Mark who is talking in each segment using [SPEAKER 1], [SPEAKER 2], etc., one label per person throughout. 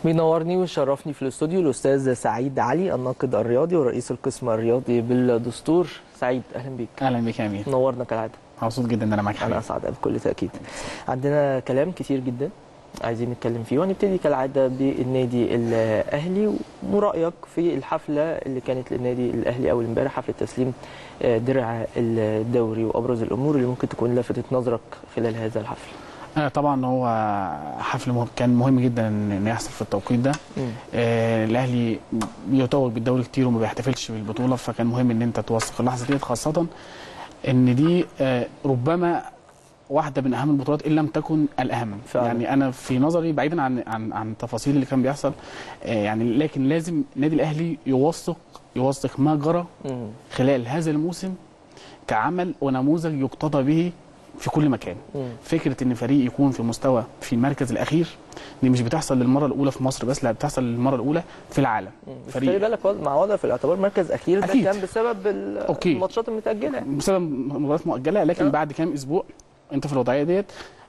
[SPEAKER 1] بينورني ويشرفني في الاستوديو الاستاذ سعيد علي الناقد الرياضي ورئيس القسم الرياضي بالدستور سعيد اهلا بيك
[SPEAKER 2] اهلا بك يا امير
[SPEAKER 1] نورنا كالعاده
[SPEAKER 2] مبسوط جدا ان انا معاك
[SPEAKER 1] انا
[SPEAKER 2] حبيبي
[SPEAKER 1] اسعد بكل تاكيد عندنا كلام كتير جدا عايزين نتكلم فيه وهنبتدي كالعاده بالنادي الاهلي ورايك في الحفله اللي كانت للنادي الاهلي اول امبارح حفله تسليم آه، درع الدوري وابرز الامور اللي ممكن تكون لفتت نظرك خلال هذا الحفل
[SPEAKER 2] آه طبعا هو حفل مهم كان مهم جدا ان إن يحصل في التوقيت ده
[SPEAKER 1] مم.
[SPEAKER 2] آه الاهلي بيتوج بالدوري كتير وما بيحتفلش بالبطوله فكان مهم ان انت توثق اللحظه ديت خاصه ان دي آه ربما واحده من اهم البطولات ان لم تكن الاهم
[SPEAKER 1] فعلا.
[SPEAKER 2] يعني انا في نظري بعيدا عن عن عن التفاصيل اللي كان بيحصل آه يعني لكن لازم النادي الاهلي يوثق يوثق ما جرى
[SPEAKER 1] مم.
[SPEAKER 2] خلال هذا الموسم كعمل ونموذج يقتضى به في كل مكان
[SPEAKER 1] مم.
[SPEAKER 2] فكره ان فريق يكون في مستوى في المركز الاخير دي مش بتحصل للمره الاولى في مصر بس لا بتحصل للمره الاولى في العالم
[SPEAKER 1] مم. بس
[SPEAKER 2] فريق.
[SPEAKER 1] خلي بالك وضع- مع وضع في الاعتبار مركز اخير ده
[SPEAKER 2] أكيد.
[SPEAKER 1] كان بسبب ال-
[SPEAKER 2] أوكي.
[SPEAKER 1] الماتشات المتاجله
[SPEAKER 2] بسبب مباريات مؤجله لكن
[SPEAKER 1] آه.
[SPEAKER 2] بعد كام اسبوع انت في الوضعيه ديت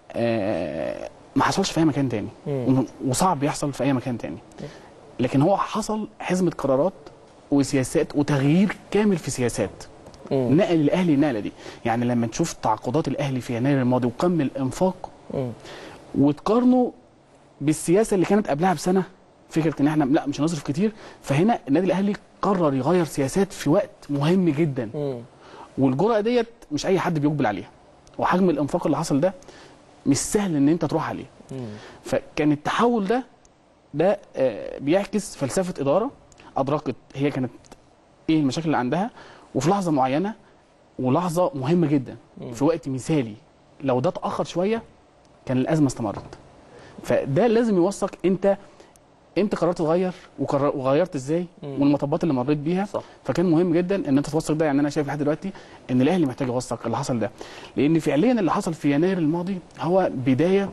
[SPEAKER 2] آه ما حصلش في اي مكان تاني
[SPEAKER 1] مم.
[SPEAKER 2] وصعب يحصل في اي مكان تاني لكن هو حصل حزمه قرارات وسياسات وتغيير كامل في سياسات
[SPEAKER 1] مم.
[SPEAKER 2] نقل الاهلي النقله دي يعني لما تشوف تعاقدات الاهلي في يناير الماضي وكم الانفاق
[SPEAKER 1] مم.
[SPEAKER 2] وتقارنه بالسياسه اللي كانت قبلها بسنه فكره ان احنا لا مش هنصرف كتير فهنا النادي الاهلي قرر يغير سياسات في وقت مهم جدا
[SPEAKER 1] مم.
[SPEAKER 2] والجرأه ديت مش اي حد بيقبل عليها وحجم الانفاق اللي حصل ده مش سهل ان انت تروح عليه
[SPEAKER 1] مم.
[SPEAKER 2] فكان التحول ده ده آه، بيعكس فلسفه اداره ادركت هي كانت ايه المشاكل اللي عندها وفي لحظه معينه ولحظه مهمه جدا
[SPEAKER 1] مم.
[SPEAKER 2] في وقت مثالي لو ده اتاخر شويه كان الازمه استمرت فده لازم يوثق انت انت قررت تغير وقرر- وغيرت ازاي
[SPEAKER 1] مم.
[SPEAKER 2] والمطبات اللي مريت بيها
[SPEAKER 1] صح
[SPEAKER 2] فكان مهم جدا ان انت توثق ده يعني انا شايف لحد دلوقتي ان الاهلي محتاج يوثق اللي حصل ده لان فعليا اللي حصل في يناير الماضي هو بدايه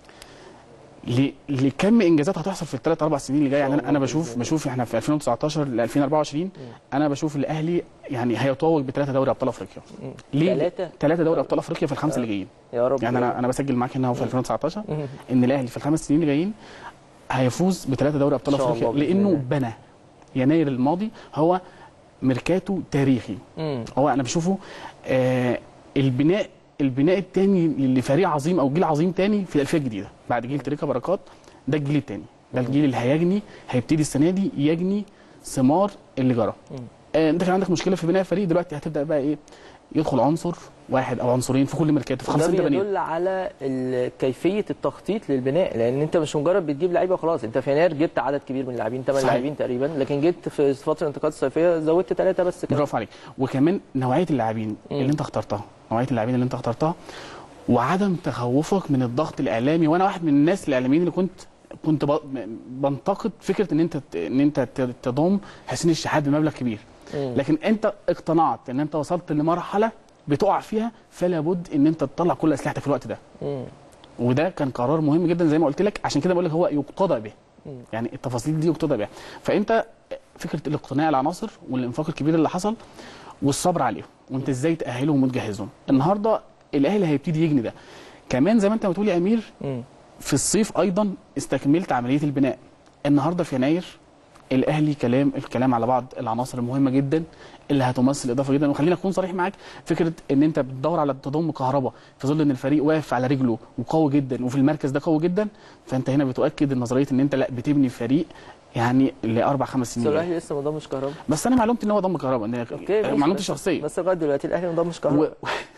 [SPEAKER 2] ل- لكم انجازات هتحصل في الثلاث اربع سنين اللي جايه يعني انا انا بشوف بشوف احنا في 2019 ل 2024 انا بشوف الاهلي يعني هيتوج بثلاثه دوري ابطال افريقيا
[SPEAKER 1] مم.
[SPEAKER 2] ليه
[SPEAKER 1] ثلاثة
[SPEAKER 2] ثلاثه دوري ابطال افريقيا في الخمسه اللي جايين
[SPEAKER 1] يا رب
[SPEAKER 2] يعني انا انا بسجل معاك هنا اهو في 2019
[SPEAKER 1] مم.
[SPEAKER 2] ان الاهلي في الخمس سنين اللي جايين هيفوز بثلاثه دوري ابطال
[SPEAKER 1] إن شاء
[SPEAKER 2] افريقيا
[SPEAKER 1] الله بإذن
[SPEAKER 2] لانه
[SPEAKER 1] الله.
[SPEAKER 2] بنى يناير الماضي هو ميركاتو تاريخي
[SPEAKER 1] مم.
[SPEAKER 2] هو انا بشوفه آه البناء البناء الثاني لفريق عظيم او جيل عظيم تاني في الالفيه الجديده بعد جيل تريكا بركات ده الجيل الثاني ده الجيل اللي هيجني هيبتدي السنه دي يجني ثمار اللي جرى
[SPEAKER 1] مم.
[SPEAKER 2] آه انت كان عندك مشكله في بناء الفريق دلوقتي هتبدا بقى ايه يدخل عنصر واحد او عنصرين في كل ميركاتو في
[SPEAKER 1] ده
[SPEAKER 2] خمسه انت بنيت
[SPEAKER 1] بيدل على ال- كيفيه التخطيط للبناء لان انت مش مجرد بتجيب لعيبه وخلاص انت في يناير جبت عدد كبير من اللاعبين ثمان
[SPEAKER 2] صحيح.
[SPEAKER 1] لاعبين تقريبا لكن جيت في فتره الانتقالات الصيفيه زودت ثلاثه بس كده
[SPEAKER 2] برافو عليك وكمان نوعيه اللاعبين اللي انت اخترتها نوعيه اللاعبين اللي انت اخترتها وعدم تخوفك من الضغط الاعلامي وانا واحد من الناس الاعلاميين اللي كنت كنت ب- بنتقد فكره ان انت ان انت ت- تضم حسين الشحات بمبلغ كبير
[SPEAKER 1] مم.
[SPEAKER 2] لكن انت اقتنعت ان انت وصلت لمرحله بتقع فيها فلا بد ان انت تطلع كل اسلحتك في الوقت ده
[SPEAKER 1] مم.
[SPEAKER 2] وده كان قرار مهم جدا زي ما قلت لك عشان كده بقول لك هو يقتضى به
[SPEAKER 1] مم.
[SPEAKER 2] يعني التفاصيل دي يقتضى بها فانت فكره الاقتناع العناصر والانفاق الكبير اللي حصل والصبر عليهم وانت ازاي تاهلهم وتجهزهم النهارده الاهلي هيبتدي يجني ده كمان زي ما انت بتقول يا امير
[SPEAKER 1] مم.
[SPEAKER 2] في الصيف ايضا استكملت عمليه البناء النهارده في يناير الاهلي كلام الكلام على بعض العناصر المهمه جدا اللي هتمثل اضافه جدا وخلينا اكون صريح معاك فكره ان انت بتدور على تضم كهرباء في ظل ان الفريق واقف على رجله وقوي جدا وفي المركز ده قوي جدا فانت هنا بتؤكد نظريه ان انت لا بتبني فريق يعني لاربع خمس
[SPEAKER 1] بس
[SPEAKER 2] سنين جاية.
[SPEAKER 1] الاهلي لسه ما ضمش كهرباء
[SPEAKER 2] بس انا معلومتي ان هو ضم كهرباء ان هي
[SPEAKER 1] اوكي ماشي،
[SPEAKER 2] معلومتي
[SPEAKER 1] بس-
[SPEAKER 2] الشخصيه
[SPEAKER 1] بس لغايه دلوقتي الاهلي ما ضمش
[SPEAKER 2] و...
[SPEAKER 1] كهرباء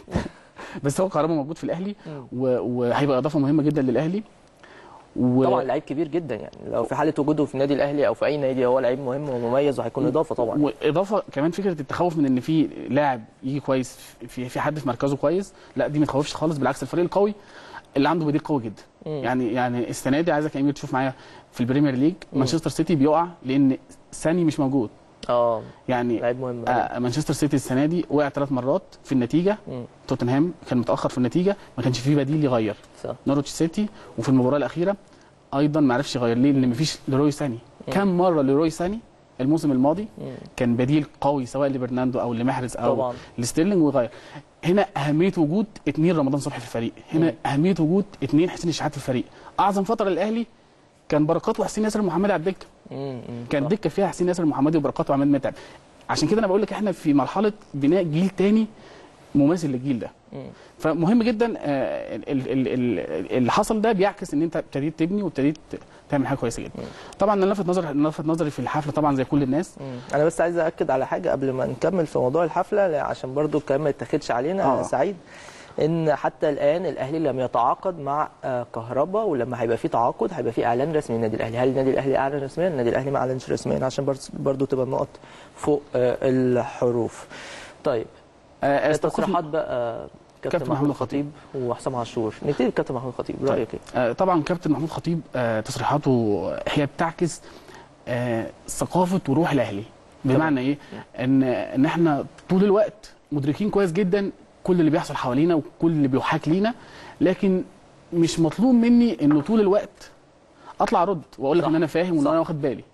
[SPEAKER 2] بس هو كهرباء موجود في الاهلي
[SPEAKER 1] مم.
[SPEAKER 2] و... وهيبقى اضافه مهمه جدا للاهلي و...
[SPEAKER 1] طبعا لعيب كبير جدا يعني لو في حاله وجوده في النادي الاهلي او في اي نادي هو لعيب مهم ومميز وهيكون اضافه طبعا
[SPEAKER 2] واضافه كمان فكره التخوف من ان في لاعب يجي كويس في في حد في مركزه كويس لا دي ما تخوفش خالص بالعكس الفريق القوي اللي عنده بديل قوي جدا
[SPEAKER 1] مم.
[SPEAKER 2] يعني يعني السنه دي عايزك يا امير تشوف معايا في البريمير ليج مانشستر سيتي بيقع لان ساني مش موجود
[SPEAKER 1] اه
[SPEAKER 2] يعني
[SPEAKER 1] لعيب مهم
[SPEAKER 2] آه مانشستر سيتي السنه دي وقع ثلاث مرات في النتيجه
[SPEAKER 1] مم.
[SPEAKER 2] توتنهام كان متاخر في النتيجه ما كانش فيه بديل يغير
[SPEAKER 1] صح
[SPEAKER 2] نورويتش سيتي وفي المباراه الاخيره ايضا ما عرفش يغير ليه لان مفيش ليروي ساني كم مره ليروي ساني الموسم الماضي
[SPEAKER 1] مم.
[SPEAKER 2] كان بديل قوي سواء لبرناندو او لمحرز او
[SPEAKER 1] طبعا.
[SPEAKER 2] لستيرلينج ويغير هنا اهميه وجود اثنين رمضان صبحي في الفريق هنا اهميه وجود اثنين حسين الشحات في الفريق اعظم فتره للاهلي كان بركات وحسين ياسر محمدي على الدكه
[SPEAKER 1] مم، مم،
[SPEAKER 2] كان
[SPEAKER 1] صح.
[SPEAKER 2] دكه فيها حسين ياسر محمدي وبركات وعماد متعب عشان كده انا بقول لك احنا في مرحله بناء جيل تاني مماثل للجيل ده
[SPEAKER 1] مم.
[SPEAKER 2] فمهم جدا آه، ال- ال- ال- ال- اللي حصل ده بيعكس ان انت ابتديت تبني وابتديت تعمل حاجه كويسه جدا طبعا انا لفت نظري لفت نظري في الحفله طبعا زي كل الناس
[SPEAKER 1] مم. انا بس عايز اكد على حاجه قبل ما نكمل في موضوع الحفله لا، عشان برضو الكلام ما يتاخدش علينا
[SPEAKER 2] آه.
[SPEAKER 1] انا سعيد ان حتى الان الاهلي لم يتعاقد مع آه، كهربا ولما هيبقى في تعاقد هيبقى في اعلان رسمي للنادي الاهلي هل النادي الاهلي اعلن رسميا النادي الاهلي ما اعلنش رسميا عشان برضو- برضو تبقى النقط فوق آه، الحروف طيب
[SPEAKER 2] آه،
[SPEAKER 1] تصريحات بقى كابتن
[SPEAKER 2] كابتن
[SPEAKER 1] محمود
[SPEAKER 2] محمود
[SPEAKER 1] الخطيب وحسام عاشور نبتدي بكابتن محمود الخطيب رايك ايه
[SPEAKER 2] آه، طبعا كابتن محمود خطيب آه، تصريحاته هي بتعكس آه، ثقافه وروح الاهلي بمعنى ايه ان ان احنا طول الوقت مدركين كويس جدا كل اللي بيحصل حوالينا وكل اللي بيحاك لينا لكن مش مطلوب مني انه طول الوقت اطلع ارد واقول لك
[SPEAKER 1] صح.
[SPEAKER 2] ان انا فاهم وان
[SPEAKER 1] صح.
[SPEAKER 2] انا واخد بالي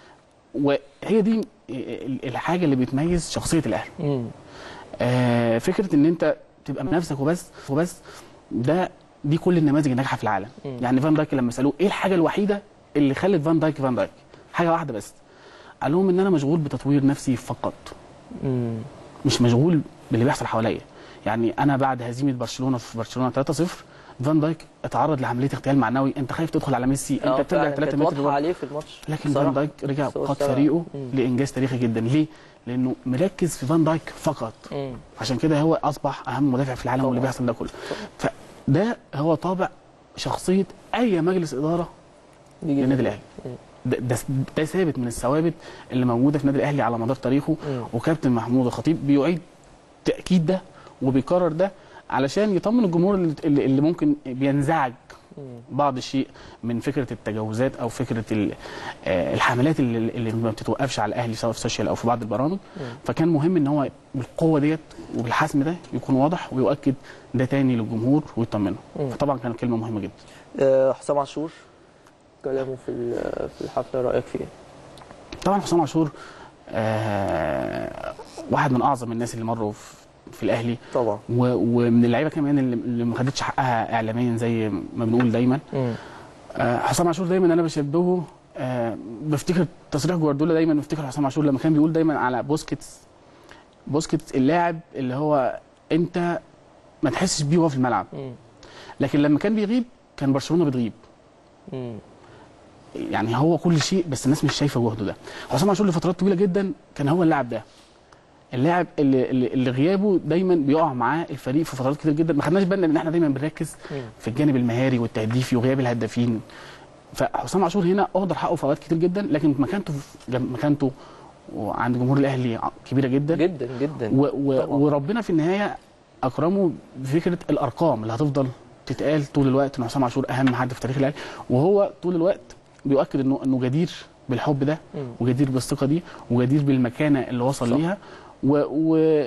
[SPEAKER 2] وهي دي ال- الحاجه اللي بتميز شخصيه الاهلي
[SPEAKER 1] مم.
[SPEAKER 2] آه، فكره ان انت تبقى بنفسك وبس وبس ده دي كل النماذج الناجحه في العالم
[SPEAKER 1] مم.
[SPEAKER 2] يعني فان دايك لما سالوه ايه الحاجه الوحيده اللي خلت فان دايك فان دايك حاجه واحده بس قال لهم ان انا مشغول بتطوير نفسي فقط
[SPEAKER 1] مم.
[SPEAKER 2] مش مشغول باللي بيحصل حواليا يعني انا بعد هزيمه برشلونه في برشلونه 3-0 فان دايك اتعرض لعمليه اغتيال معنوي انت خايف تدخل على ميسي
[SPEAKER 1] آه،
[SPEAKER 2] انت بترجع
[SPEAKER 1] فعلاً
[SPEAKER 2] 3
[SPEAKER 1] كانت
[SPEAKER 2] متر
[SPEAKER 1] واضحه
[SPEAKER 2] لورا.
[SPEAKER 1] عليه في الماتش
[SPEAKER 2] لكن
[SPEAKER 1] بصراحة.
[SPEAKER 2] فان دايك رجع
[SPEAKER 1] بس هو
[SPEAKER 2] قاد
[SPEAKER 1] اشتغل.
[SPEAKER 2] فريقه
[SPEAKER 1] مم.
[SPEAKER 2] لانجاز تاريخي جدا ليه؟ لانه مركز في فان دايك فقط
[SPEAKER 1] مم.
[SPEAKER 2] عشان كده هو اصبح اهم مدافع في العالم
[SPEAKER 1] طبعاً.
[SPEAKER 2] واللي بيحصل ده كله فده هو طابع شخصيه اي مجلس اداره
[SPEAKER 1] بيجي
[SPEAKER 2] للنادي الاهلي
[SPEAKER 1] مم.
[SPEAKER 2] ده, ده, ده ثابت من الثوابت اللي موجوده في النادي الاهلي على مدار تاريخه
[SPEAKER 1] مم.
[SPEAKER 2] وكابتن محمود الخطيب بيعيد تاكيد ده وبيكرر ده علشان يطمن الجمهور اللي, اللي اللي ممكن بينزعج
[SPEAKER 1] مم.
[SPEAKER 2] بعض الشيء من فكره التجاوزات او فكره ال- آه، الحملات اللي, اللي ما بتتوقفش على الاهلي سواء في السوشيال او في بعض البرامج
[SPEAKER 1] مم.
[SPEAKER 2] فكان مهم ان هو بالقوه ديت وبالحسم ده يكون واضح ويؤكد ده تاني للجمهور ويطمنه
[SPEAKER 1] مم.
[SPEAKER 2] فطبعا كانت كلمه مهمه جدا
[SPEAKER 1] آه، حسام عاشور كلامه في ال- في الحفله رايك فيه إيه؟
[SPEAKER 2] طبعا حسام عاشور آه واحد من اعظم الناس اللي مروا في, في الاهلي
[SPEAKER 1] طبعا
[SPEAKER 2] و- ومن اللعيبه كمان اللي, اللي ما خدتش حقها اعلاميا زي ما بنقول دايما
[SPEAKER 1] مم.
[SPEAKER 2] آه حسام عاشور دايما انا بشبهه آه بفتكر تصريح جوارديولا دايما بفتكر حسام عاشور لما كان بيقول دايما على بوسكيتس بوسكيتس اللاعب اللي هو انت ما تحسش بيه وهو في الملعب
[SPEAKER 1] مم.
[SPEAKER 2] لكن لما كان بيغيب كان برشلونه بتغيب
[SPEAKER 1] مم.
[SPEAKER 2] يعني هو كل شيء بس الناس مش شايفه جهده ده حسام عاشور لفترات طويله جدا كان هو اللاعب ده اللاعب اللي, اللي, اللي غيابه دايما بيقع معاه الفريق في فترات كتير جدا ما خدناش بالنا ان احنا دايما بنركز
[SPEAKER 1] مم.
[SPEAKER 2] في الجانب المهاري والتهديفي وغياب الهدافين فحسام عاشور هنا اهدر حقه في اوقات كتير جدا لكن مكانته في جم- مكانته عند جمهور الاهلي ع- كبيره جدا
[SPEAKER 1] جدا جدا
[SPEAKER 2] و و
[SPEAKER 1] طبعاً.
[SPEAKER 2] وربنا في النهايه اكرمه بفكره الارقام اللي هتفضل تتقال طول الوقت ان حسام عاشور اهم حد في تاريخ الاهلي وهو طول الوقت بيؤكد انه انه جدير بالحب ده
[SPEAKER 1] مم.
[SPEAKER 2] وجدير بالثقه دي وجدير بالمكانه اللي وصل
[SPEAKER 1] صح.
[SPEAKER 2] ليها و, و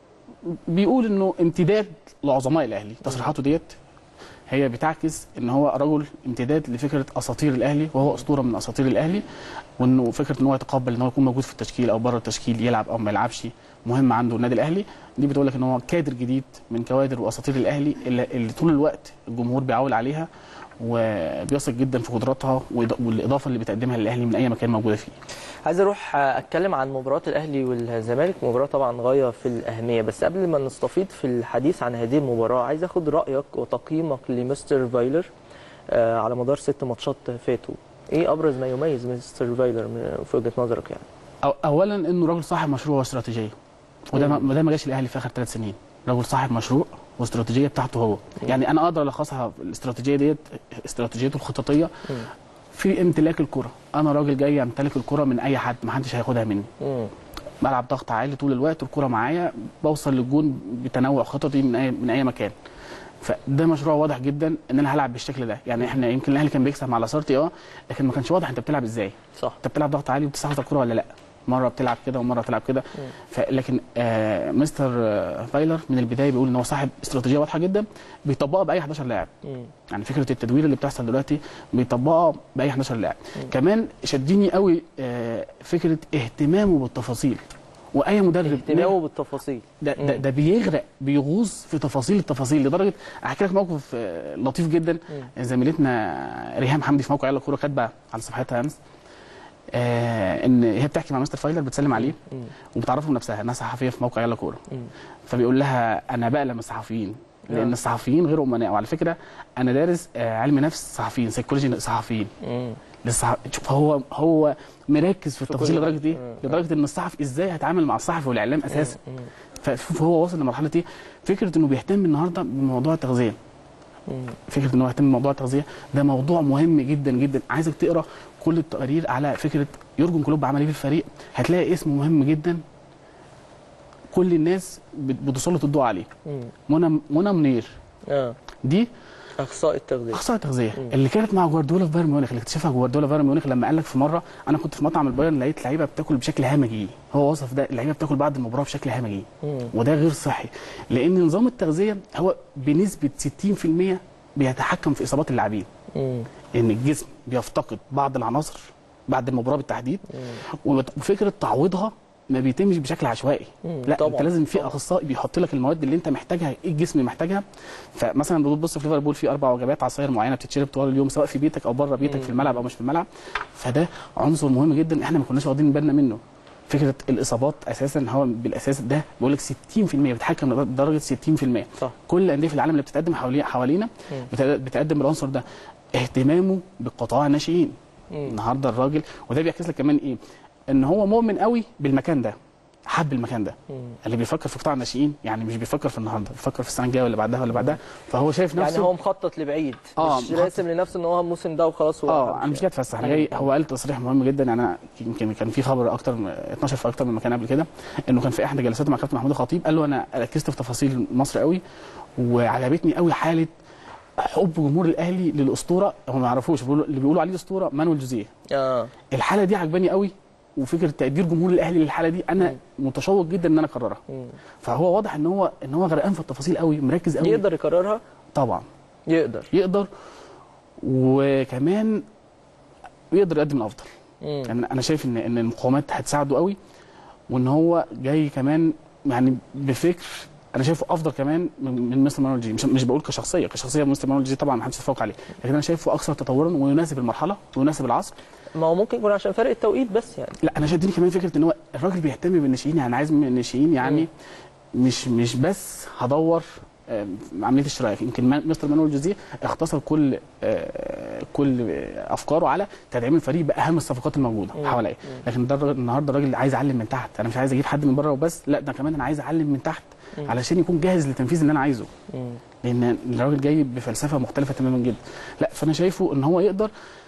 [SPEAKER 2] بيقول انه امتداد لعظماء الاهلي تصريحاته ديت هي بتعكس ان هو رجل امتداد لفكره اساطير الاهلي وهو اسطوره من اساطير الاهلي وانه فكره ان هو يتقبل ان هو يكون موجود في التشكيل او بره التشكيل يلعب او ما يلعبش مهم عنده النادي الاهلي دي بتقول لك ان هو كادر جديد من كوادر واساطير الاهلي اللي, اللي طول الوقت الجمهور بيعول عليها وبيثق جدا في قدراتها وإض- والاضافه اللي بتقدمها للاهلي من اي مكان موجوده فيه
[SPEAKER 1] عايز اروح اتكلم عن مباراه الاهلي والزمالك مباراه طبعا غايه في الاهميه بس قبل ما نستفيض في الحديث عن هذه المباراه عايز اخد رايك وتقييمك لمستر فايلر آه، على مدار ست ماتشات فاتوا ايه ابرز ما يميز مستر فايلر من- في وجهه نظرك يعني
[SPEAKER 2] أو اولا انه راجل صاحب مشروع واستراتيجيه وده ما ده ما جاش الاهلي في اخر ثلاث سنين راجل صاحب مشروع واستراتيجيه بتاعته هو يعني انا اقدر الخصها الاستراتيجيه ديت استراتيجيته الخططيه
[SPEAKER 1] مم.
[SPEAKER 2] في امتلاك الكره انا راجل جاي امتلك الكره من اي حد ما حدش هياخدها مني
[SPEAKER 1] مم.
[SPEAKER 2] بلعب ضغط عالي طول الوقت الكره معايا بوصل للجون بتنوع خططي من اي من اي مكان فده مشروع واضح جدا ان انا هلعب بالشكل ده يعني احنا يمكن الاهلي كان بيكسب مع لاسارتي اه لكن ما كانش واضح انت بتلعب ازاي
[SPEAKER 1] صح
[SPEAKER 2] انت بتلعب ضغط عالي وبتستحوذ على الكوره ولا لا مره بتلعب كده ومره بتلعب كده ف- لكن آه مستر آه فايلر من البدايه بيقول ان هو صاحب استراتيجيه واضحه جدا بيطبقها باي 11 لاعب
[SPEAKER 1] مم.
[SPEAKER 2] يعني فكره التدوير اللي بتحصل دلوقتي بيطبقها باي 11 لاعب كمان شدني قوي آه فكره اهتمامه بالتفاصيل واي مدرب
[SPEAKER 1] اهتمامه بالتفاصيل
[SPEAKER 2] ده, ده,
[SPEAKER 1] مم.
[SPEAKER 2] ده بيغرق بيغوص في تفاصيل التفاصيل لدرجه احكي لك موقف آه، لطيف جدا زميلتنا ريهام حمدي في موقع يلا كوره كاتبه على صفحتها امس آه ان هي بتحكي مع مستر فايلر بتسلم عليه
[SPEAKER 1] مم.
[SPEAKER 2] وبتعرفه بنفسها انها صحفيه في موقع يلا كوره
[SPEAKER 1] مم.
[SPEAKER 2] فبيقول لها انا بقلم الصحفيين لان
[SPEAKER 1] آه.
[SPEAKER 2] الصحفيين غير امناء وعلى فكره انا دارس آه، علم نفس صحفيين سيكولوجي صحفيين
[SPEAKER 1] مم.
[SPEAKER 2] للصح... شوف هو هو مركز في التفاصيل
[SPEAKER 1] كل
[SPEAKER 2] لدرجه
[SPEAKER 1] حاجة.
[SPEAKER 2] ايه؟
[SPEAKER 1] آه.
[SPEAKER 2] لدرجه ان الصحفي ازاي هيتعامل مع الصحفي والاعلام اساسا
[SPEAKER 1] مم.
[SPEAKER 2] فشوف هو واصل لمرحله ايه؟ فكره انه بيهتم النهارده بموضوع التغذيه
[SPEAKER 1] مم.
[SPEAKER 2] فكره انه يهتم بموضوع التغذيه ده موضوع مهم جدا جدا عايزك تقرا كل التقارير على فكره يورجن كلوب عمل ايه في الفريق هتلاقي اسمه مهم جدا كل الناس بت- بتسلط الضوء عليه
[SPEAKER 1] مم.
[SPEAKER 2] منى منى منير
[SPEAKER 1] اه
[SPEAKER 2] دي
[SPEAKER 1] اخصائي التغذيه
[SPEAKER 2] اخصائي تغذيه
[SPEAKER 1] مم.
[SPEAKER 2] اللي كانت مع جوارديولا في بايرن ميونخ اللي اكتشفها جوارديولا في بايرن ميونخ لما قال لك في مره انا كنت في مطعم البايرن لقيت لعيبه بتاكل بشكل همجي هو وصف ده اللعيبه بتاكل بعد المباراه بشكل همجي
[SPEAKER 1] مم.
[SPEAKER 2] وده غير صحي لان نظام التغذيه هو بنسبه 60% بيتحكم في اصابات اللاعبين
[SPEAKER 1] مم.
[SPEAKER 2] ان الجسم بيفتقد بعض العناصر بعد المباراه بالتحديد
[SPEAKER 1] مم.
[SPEAKER 2] وبت- وفكره تعويضها ما بيتمش بشكل عشوائي
[SPEAKER 1] مم.
[SPEAKER 2] لا
[SPEAKER 1] طبعاً.
[SPEAKER 2] انت لازم في
[SPEAKER 1] طبعاً.
[SPEAKER 2] اخصائي بيحط لك المواد اللي انت محتاجها ايه الجسم محتاجها فمثلا بتبص في ليفربول في اربع وجبات عصاير معينه بتتشرب طوال اليوم سواء في بيتك او بره بيتك في الملعب او مش في الملعب فده عنصر مهم جدا احنا ما كناش واخدين بالنا منه فكره الاصابات اساسا هو بالاساس ده بيقول لك 60% بيتحكم لدرجه 60%
[SPEAKER 1] صح
[SPEAKER 2] كل الانديه في العالم اللي بتتقدم حوالي حوالينا
[SPEAKER 1] مم.
[SPEAKER 2] بت- بتقدم العنصر ده اهتمامه بقطاع الناشئين
[SPEAKER 1] مم.
[SPEAKER 2] النهارده الراجل وده بيعكس لك كمان ايه ان هو مؤمن قوي بالمكان ده حب المكان ده
[SPEAKER 1] مم.
[SPEAKER 2] اللي بيفكر في قطاع الناشئين يعني مش بيفكر في النهارده بيفكر في السنه الجايه ولا بعدها ولا بعدها فهو شايف نفسه
[SPEAKER 1] يعني هو مخطط لبعيد
[SPEAKER 2] آه،
[SPEAKER 1] مش
[SPEAKER 2] مخطط.
[SPEAKER 1] راسم لنفسه ان هو الموسم ده وخلاص هو
[SPEAKER 2] اه
[SPEAKER 1] حبش
[SPEAKER 2] انا مش جاي اتفسح انا جاي هو قال تصريح مهم جدا يعني انا يمكن كان في خبر اكتر من- 12 في اكتر من مكان قبل كده انه كان في احدى جلساته مع كابتن محمود الخطيب قال له انا ركزت في تفاصيل مصر قوي وعجبتني قوي حاله حب جمهور الاهلي للاسطوره هم ما يعرفوش بيقولوا- اللي بيقولوا عليه اسطوره مانويل جوزيه
[SPEAKER 1] اه
[SPEAKER 2] الحاله دي عجباني قوي وفكره تقدير جمهور الاهلي للحاله دي انا متشوق جدا ان انا اكررها
[SPEAKER 1] مم.
[SPEAKER 2] فهو واضح ان هو ان هو غرقان في التفاصيل قوي مركز قوي
[SPEAKER 1] يقدر يكررها
[SPEAKER 2] طبعا
[SPEAKER 1] يقدر
[SPEAKER 2] يقدر وكمان يقدر يقدم الافضل
[SPEAKER 1] مم.
[SPEAKER 2] يعني انا شايف ان ان المقاومات هتساعده قوي وان هو جاي كمان يعني بفكر انا شايفه افضل كمان من من مستر مانويل جي مش, مش بقول كشخصيه كشخصيه مستر مانويل جي طبعا ما حدش يتفوق عليه لكن انا شايفه اكثر تطورا ويناسب المرحله ويناسب العصر
[SPEAKER 1] ما هو ممكن يكون عشان فرق التوقيت بس يعني
[SPEAKER 2] لا انا شدني كمان فكره ان هو الراجل بيهتم بالناشئين يعني عايز من الناشئين يعني مش مش بس هدور آم، عمليه الشراء يمكن ما- مستر مانويل جوزيه اختصر كل آه، كل آه، افكاره على تدعيم الفريق باهم الصفقات الموجوده
[SPEAKER 1] مم.
[SPEAKER 2] حواليه لكن ده الراجل- النهارده الراجل عايز اعلم من تحت انا مش عايز اجيب حد من بره وبس لا ده كمان انا عايز اعلم من تحت
[SPEAKER 1] مم.
[SPEAKER 2] علشان يكون جاهز لتنفيذ اللي انا عايزه
[SPEAKER 1] مم.
[SPEAKER 2] لان الراجل جاي بفلسفه مختلفه تماما جدا لا فانا شايفه ان هو يقدر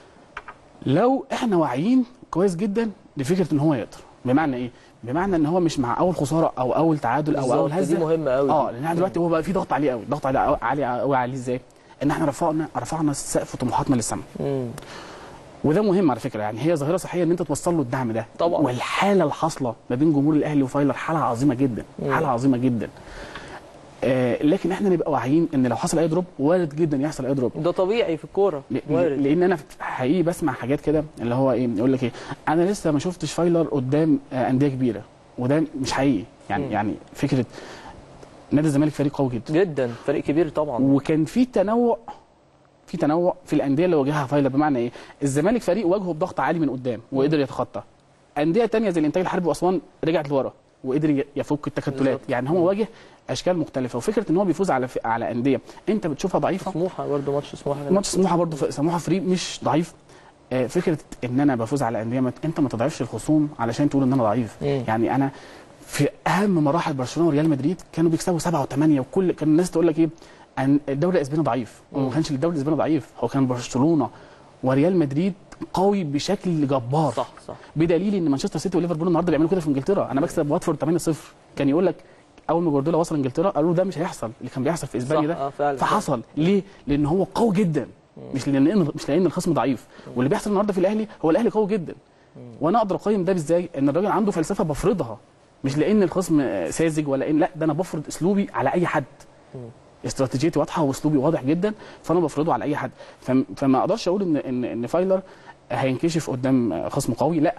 [SPEAKER 2] لو احنا واعيين كويس جدا لفكره ان هو يقدر بمعنى ايه بمعنى ان هو مش مع اول خساره او اول تعادل او اول
[SPEAKER 1] بالظبط، دي
[SPEAKER 2] هزه
[SPEAKER 1] مهمه قوي
[SPEAKER 2] اه لان احنا دلوقتي هو بقى في ضغط عليه قوي ضغط عليه قوي- عالي قوي عليه ازاي ان احنا رفعنا رفعنا سقف طموحاتنا للسماء
[SPEAKER 1] مم.
[SPEAKER 2] وده مهم على فكره يعني هي ظاهره صحيه ان انت توصل له الدعم ده
[SPEAKER 1] طبعا.
[SPEAKER 2] والحاله الحاصله ما بين جمهور الاهلي وفايلر حاله عظيمه جدا
[SPEAKER 1] مم.
[SPEAKER 2] حاله عظيمه جدا آه لكن احنا نبقى واعيين ان لو حصل اي دروب وارد جدا يحصل اي دروب
[SPEAKER 1] ده طبيعي في الكوره
[SPEAKER 2] ل-
[SPEAKER 1] وارد
[SPEAKER 2] لان انا حقيقي بسمع حاجات كده اللي هو ايه يقول لك ايه انا لسه ما شفتش فايلر قدام آه، انديه كبيره وده مش حقيقي يعني
[SPEAKER 1] مم.
[SPEAKER 2] يعني فكره نادي الزمالك فريق قوي جدا
[SPEAKER 1] جدا فريق كبير طبعا
[SPEAKER 2] وكان في تنوع في تنوع في الانديه اللي واجهها فايلر بمعنى ايه الزمالك فريق واجهه بضغط عالي من قدام وقدر يتخطى انديه تانية زي الانتاج الحربي واسوان رجعت لورا وقدر ي- يفك التكتلات
[SPEAKER 1] بالظبط.
[SPEAKER 2] يعني هو واجه اشكال مختلفه وفكره ان هو بيفوز على ف- على انديه انت بتشوفها ضعيفه
[SPEAKER 1] سموحه برضه ماتش سموحه كان-
[SPEAKER 2] ماتش سموحه برضه ف- سموحه فريق مش ضعيف آه، فكره ان انا بفوز على انديه ما- انت ما تضعفش الخصوم علشان تقول ان انا ضعيف
[SPEAKER 1] مم.
[SPEAKER 2] يعني انا في اهم مراحل برشلونه وريال مدريد كانوا بيكسبوا سبعه وثمانيه وكل كان الناس تقول لك ايه ان الدوري الاسباني ضعيف هو ما
[SPEAKER 1] مم.
[SPEAKER 2] كانش الدوري الاسباني ضعيف هو كان برشلونه وريال مدريد قوي بشكل جبار
[SPEAKER 1] صح صح
[SPEAKER 2] بدليل ان مانشستر سيتي وليفربول النهارده بيعملوا كده في انجلترا انا بكسب واتفورد 8-0 كان يقول لك اول ما جوارديولا وصل انجلترا قالوا له ده مش هيحصل اللي كان بيحصل في اسبانيا
[SPEAKER 1] صح،
[SPEAKER 2] ده
[SPEAKER 1] آه، فعلا.
[SPEAKER 2] فحصل ليه؟ لان هو قوي جدا مش لان مش لان الخصم ضعيف واللي بيحصل النهارده في الاهلي هو الاهلي قوي جدا وانا اقدر اقيم ده ازاي؟ ان الراجل عنده فلسفه بفرضها مش لان الخصم آه، ساذج ولا ان لا ده انا بفرض اسلوبي على اي حد استراتيجيتي واضحه واسلوبي واضح جدا فانا بفرضه على اي حد فم- فما اقدرش اقول ان ان ان فايلر هينكشف قدام خصم قوي لا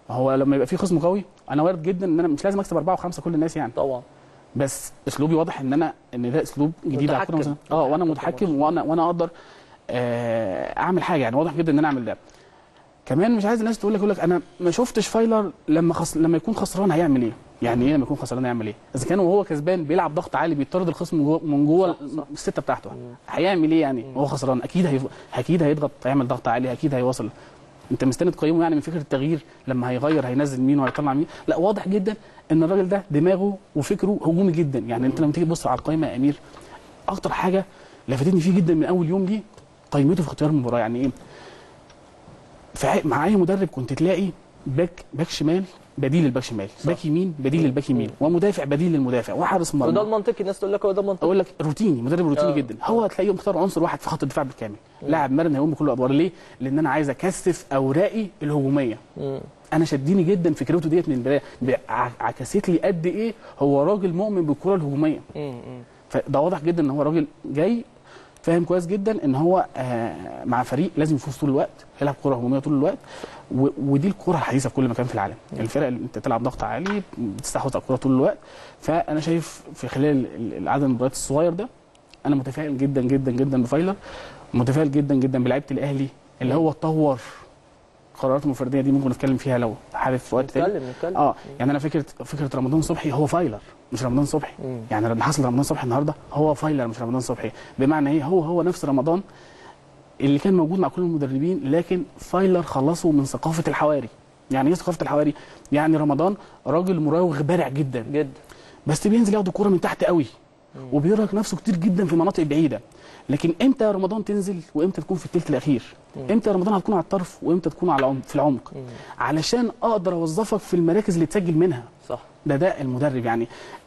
[SPEAKER 2] هو لما يبقى في خصم قوي انا وارد جدا ان انا مش لازم اكسب اربعه وخمسه كل الناس يعني
[SPEAKER 1] طبعا
[SPEAKER 2] بس اسلوبي واضح ان انا ان ده اسلوب جديد على الكوره
[SPEAKER 1] متحكم.
[SPEAKER 2] مثلا اه وانا
[SPEAKER 1] متحكم في
[SPEAKER 2] متحكم وانا وانا اقدر آه، اعمل حاجه يعني واضح جدا ان انا اعمل ده كمان مش عايز الناس تقول لك يقول لك انا ما شفتش فايلر لما خس... لما يكون خسران هيعمل ايه؟ يعني ايه لما يكون خسران هيعمل ايه؟ اذا كان وهو كسبان بيلعب ضغط عالي بيطرد الخصم من جوه من جوه
[SPEAKER 1] صح، صح.
[SPEAKER 2] السته بتاعته هيعمل ايه يعني وهو خسران اكيد هي... اكيد هيضغط هيعمل ضغط عالي اكيد هيوصل انت مستند تقيمه يعني من فكره التغيير لما هيغير هينزل مين وهيطلع مين لا واضح جدا ان الراجل ده دماغه وفكره هجومي جدا يعني انت لما تيجي تبص على القائمه يا امير اكتر حاجه لفتتني فيه جدا من اول يوم دي قيمته في اختيار المباراه يعني ايه في ع- مع اي مدرب كنت تلاقي باك باك شمال بديل للباك شمال باك يمين بديل للباك يمين ومدافع بديل للمدافع وحارس مرمى
[SPEAKER 1] وده المنطقي الناس تقول لك هو ده منطقي
[SPEAKER 2] اقول لك روتيني مدرب روتيني
[SPEAKER 1] آه.
[SPEAKER 2] جدا هو هتلاقيه مختار عنصر واحد في خط الدفاع بالكامل لاعب مرن هيقوم بكل الادوار ليه لان انا عايز اكثف اوراقي الهجوميه
[SPEAKER 1] مم.
[SPEAKER 2] انا شدني جدا فكرته ديت من البدايه ب- ع- عكست لي قد ايه هو راجل مؤمن بالكره الهجوميه
[SPEAKER 1] مم. مم.
[SPEAKER 2] فده واضح جدا ان هو راجل جاي فاهم كويس جدا ان هو آه مع فريق لازم يفوز طول الوقت يلعب كره هجوميه طول الوقت و- ودي الكره الحديثه في كل مكان في العالم الفرق اللي انت تلعب ضغط عالي بتستحوذ على الكره طول الوقت فانا شايف في خلال ال- ال- عدد المباريات الصغير ده انا متفائل جدا جدا جدا بفايلر متفائل جدا جدا بلعيبه الاهلي اللي هو طور قراراته الفرديه دي ممكن نتكلم فيها لو حابب في وقت تاني
[SPEAKER 1] نتكلم نتكلم
[SPEAKER 2] اه يعني انا فكره فكره رمضان صبحي هو فايلر مش رمضان صبحي
[SPEAKER 1] مم.
[SPEAKER 2] يعني اللي حصل رمضان صبحي النهارده هو فايلر مش رمضان صبحي بمعنى ايه هو هو نفس رمضان اللي كان موجود مع كل المدربين لكن فايلر خلصه من ثقافه الحواري يعني ايه ثقافه الحواري يعني رمضان راجل مراوغ بارع جدا
[SPEAKER 1] جدا
[SPEAKER 2] بس بينزل ياخد الكوره من تحت قوي وبيرهق نفسه كتير جدا في مناطق بعيده لكن امتى يا رمضان تنزل وامتى تكون في الثلث الاخير امتى يا رمضان هتكون على الطرف وامتى تكون على العمق في العمق علشان اقدر اوظفك في المراكز اللي تسجل منها
[SPEAKER 1] صح
[SPEAKER 2] ده ده المدرب يعني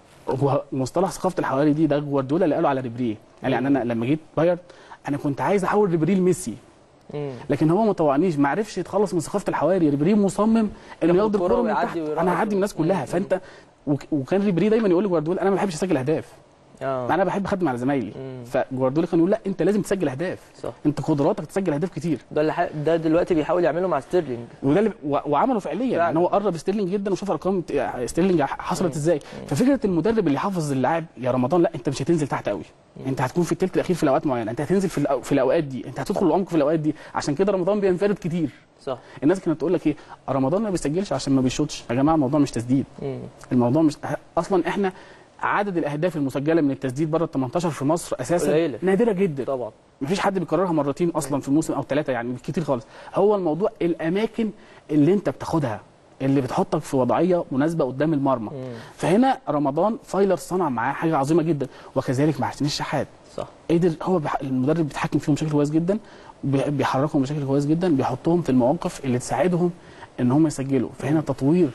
[SPEAKER 2] هو مصطلح ثقافه الحواري دي ده جوارديولا اللي قاله على ريبريه قال يعني انا لما جيت بايرن انا كنت عايز احول ريبريه لميسي
[SPEAKER 1] مم.
[SPEAKER 2] لكن هو ما طوعنيش ما عرفش يتخلص من ثقافه الحواري ريبري مصمم انه
[SPEAKER 1] ياخد
[SPEAKER 2] ياخد
[SPEAKER 1] الكرة
[SPEAKER 2] الكوره من
[SPEAKER 1] ويعدي
[SPEAKER 2] تحت
[SPEAKER 1] ويروح
[SPEAKER 2] انا هعدي من الناس كلها
[SPEAKER 1] مم.
[SPEAKER 2] فانت وك- وكان ريبري دايما يقول لجوارديولا انا ما بحبش اسجل اهداف
[SPEAKER 1] اه
[SPEAKER 2] انا بحب اخدم على زمايلي
[SPEAKER 1] مم.
[SPEAKER 2] فجوارديولا كان يقول لا انت لازم تسجل اهداف
[SPEAKER 1] صح
[SPEAKER 2] انت قدراتك تسجل اهداف كتير
[SPEAKER 1] ده اللي ح... ده دلوقتي بيحاول يعمله مع ستيرلينج
[SPEAKER 2] وده اللي و- وعمله فعليا
[SPEAKER 1] فعلا.
[SPEAKER 2] يعني هو قرب ستيرلينج جدا وشوف ارقام ت- ستيرلينج حصلت ازاي ففكره المدرب اللي يحافظ اللاعب يا رمضان لا انت مش هتنزل تحت قوي انت هتكون في الثلث الاخير في اوقات معينه انت هتنزل في الأو... في الاوقات دي انت هتدخل العمق في الاوقات دي عشان كده رمضان بينفرد كتير
[SPEAKER 1] صح
[SPEAKER 2] الناس كانت تقول لك ايه رمضان ما بيسجلش عشان ما بيشوطش يا جماعه الموضوع مش تسديد
[SPEAKER 1] مم.
[SPEAKER 2] الموضوع مش اصلا احنا عدد الاهداف المسجله من التسديد بره ال 18 في مصر اساسا
[SPEAKER 1] قليلة.
[SPEAKER 2] نادره جدا
[SPEAKER 1] طبعا
[SPEAKER 2] مفيش حد بيكررها مرتين اصلا في الموسم او ثلاثه يعني كتير خالص هو الموضوع الاماكن اللي انت بتاخدها اللي بتحطك في وضعيه مناسبه قدام المرمى
[SPEAKER 1] مم.
[SPEAKER 2] فهنا رمضان فايلر صنع معاه حاجه عظيمه جدا وكذلك مع حسين الشحات
[SPEAKER 1] صح
[SPEAKER 2] قدر هو بح... المدرب بيتحكم فيهم بشكل كويس جدا بي- بيحركهم بشكل كويس جدا بيحطهم في المواقف اللي تساعدهم ان هم يسجلوا فهنا تطوير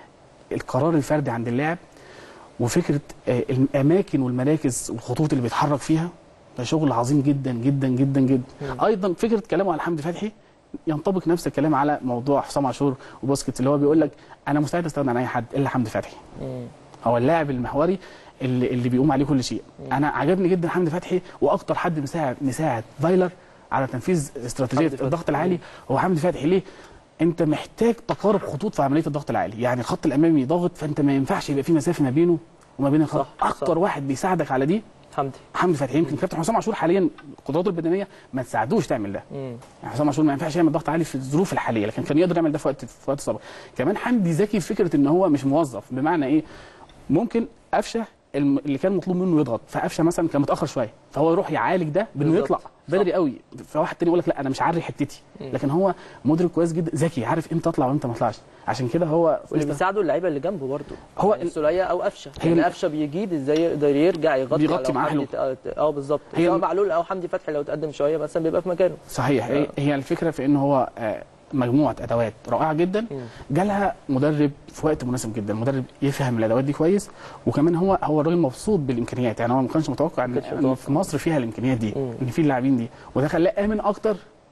[SPEAKER 2] القرار الفردي عند اللاعب وفكره آه، الاماكن والمراكز والخطوط اللي بيتحرك فيها ده شغل عظيم جدا جدا جدا جدا
[SPEAKER 1] مم.
[SPEAKER 2] ايضا فكره كلامه على حمدي فتحي ينطبق نفس الكلام على موضوع حسام عاشور وبوسكيتس اللي هو بيقول لك انا مستعد استغنى عن اي حد الا حمدي فتحي
[SPEAKER 1] مم.
[SPEAKER 2] هو اللاعب المحوري اللي, اللي بيقوم عليه كل شيء انا عجبني جدا حمدي فتحي واكتر حد مساعد مساعد فايلر على تنفيذ استراتيجيه
[SPEAKER 1] حمدي فتحي.
[SPEAKER 2] الضغط العالي هو حمدي فتحي ليه انت محتاج تقارب خطوط في عمليه الضغط العالي يعني الخط الامامي ضاغط فانت ما ينفعش يبقى في مسافه ما بينه وما بين الخط
[SPEAKER 1] صح،
[SPEAKER 2] اكتر
[SPEAKER 1] صح.
[SPEAKER 2] واحد بيساعدك على دي
[SPEAKER 1] حمدي
[SPEAKER 2] حمدي فتحي يمكن كابتن حسام عاشور حاليا قدراته البدنيه ما تساعدوش تعمل ده
[SPEAKER 1] مم.
[SPEAKER 2] يعني حسام عاشور ما ينفعش يعمل ضغط عالي في الظروف الحاليه لكن كان يقدر يعمل ده في وقت في وقت سابق كمان حمدي ذكي في فكره ان هو مش موظف بمعنى ايه ممكن قفشه الم- اللي كان مطلوب منه يضغط فقفشه مثلا كان متاخر شويه فهو يروح يعالج ده بانه
[SPEAKER 1] بالظبط.
[SPEAKER 2] يطلع بدري قوي فواحد تاني يقول لك لا انا مش عاري حتتي لكن هو مدرك كويس جدا ذكي عارف امتى اطلع وامتى ما اطلعش عشان كده هو
[SPEAKER 1] واللي بيساعده اللعيبه اللي جنبه برضه
[SPEAKER 2] هو
[SPEAKER 1] يعني السوليه او قفشه
[SPEAKER 2] هي
[SPEAKER 1] يعني
[SPEAKER 2] ال-
[SPEAKER 1] قفشه بيجيد ازاي يقدر يرجع يغطي
[SPEAKER 2] بيغطي
[SPEAKER 1] لو
[SPEAKER 2] معاه
[SPEAKER 1] حمدي ت- اه بالظبط
[SPEAKER 2] هي
[SPEAKER 1] سواء
[SPEAKER 2] ال-
[SPEAKER 1] معلول او حمدي فتحي لو تقدم شويه مثلا بيبقى في مكانه
[SPEAKER 2] صحيح هي, هي الفكره في ان هو آه، مجموعه ادوات رائعه جدا
[SPEAKER 1] مم.
[SPEAKER 2] جالها مدرب في وقت مناسب جدا مدرب يفهم الادوات دي كويس وكمان هو هو الراجل مبسوط بالامكانيات يعني هو ما كانش متوقع ان
[SPEAKER 1] كانش
[SPEAKER 2] إن
[SPEAKER 1] متوقع.
[SPEAKER 2] في مصر فيها الامكانيات دي
[SPEAKER 1] مم.
[SPEAKER 2] ان في اللاعبين دي وده خلاه امن اكتر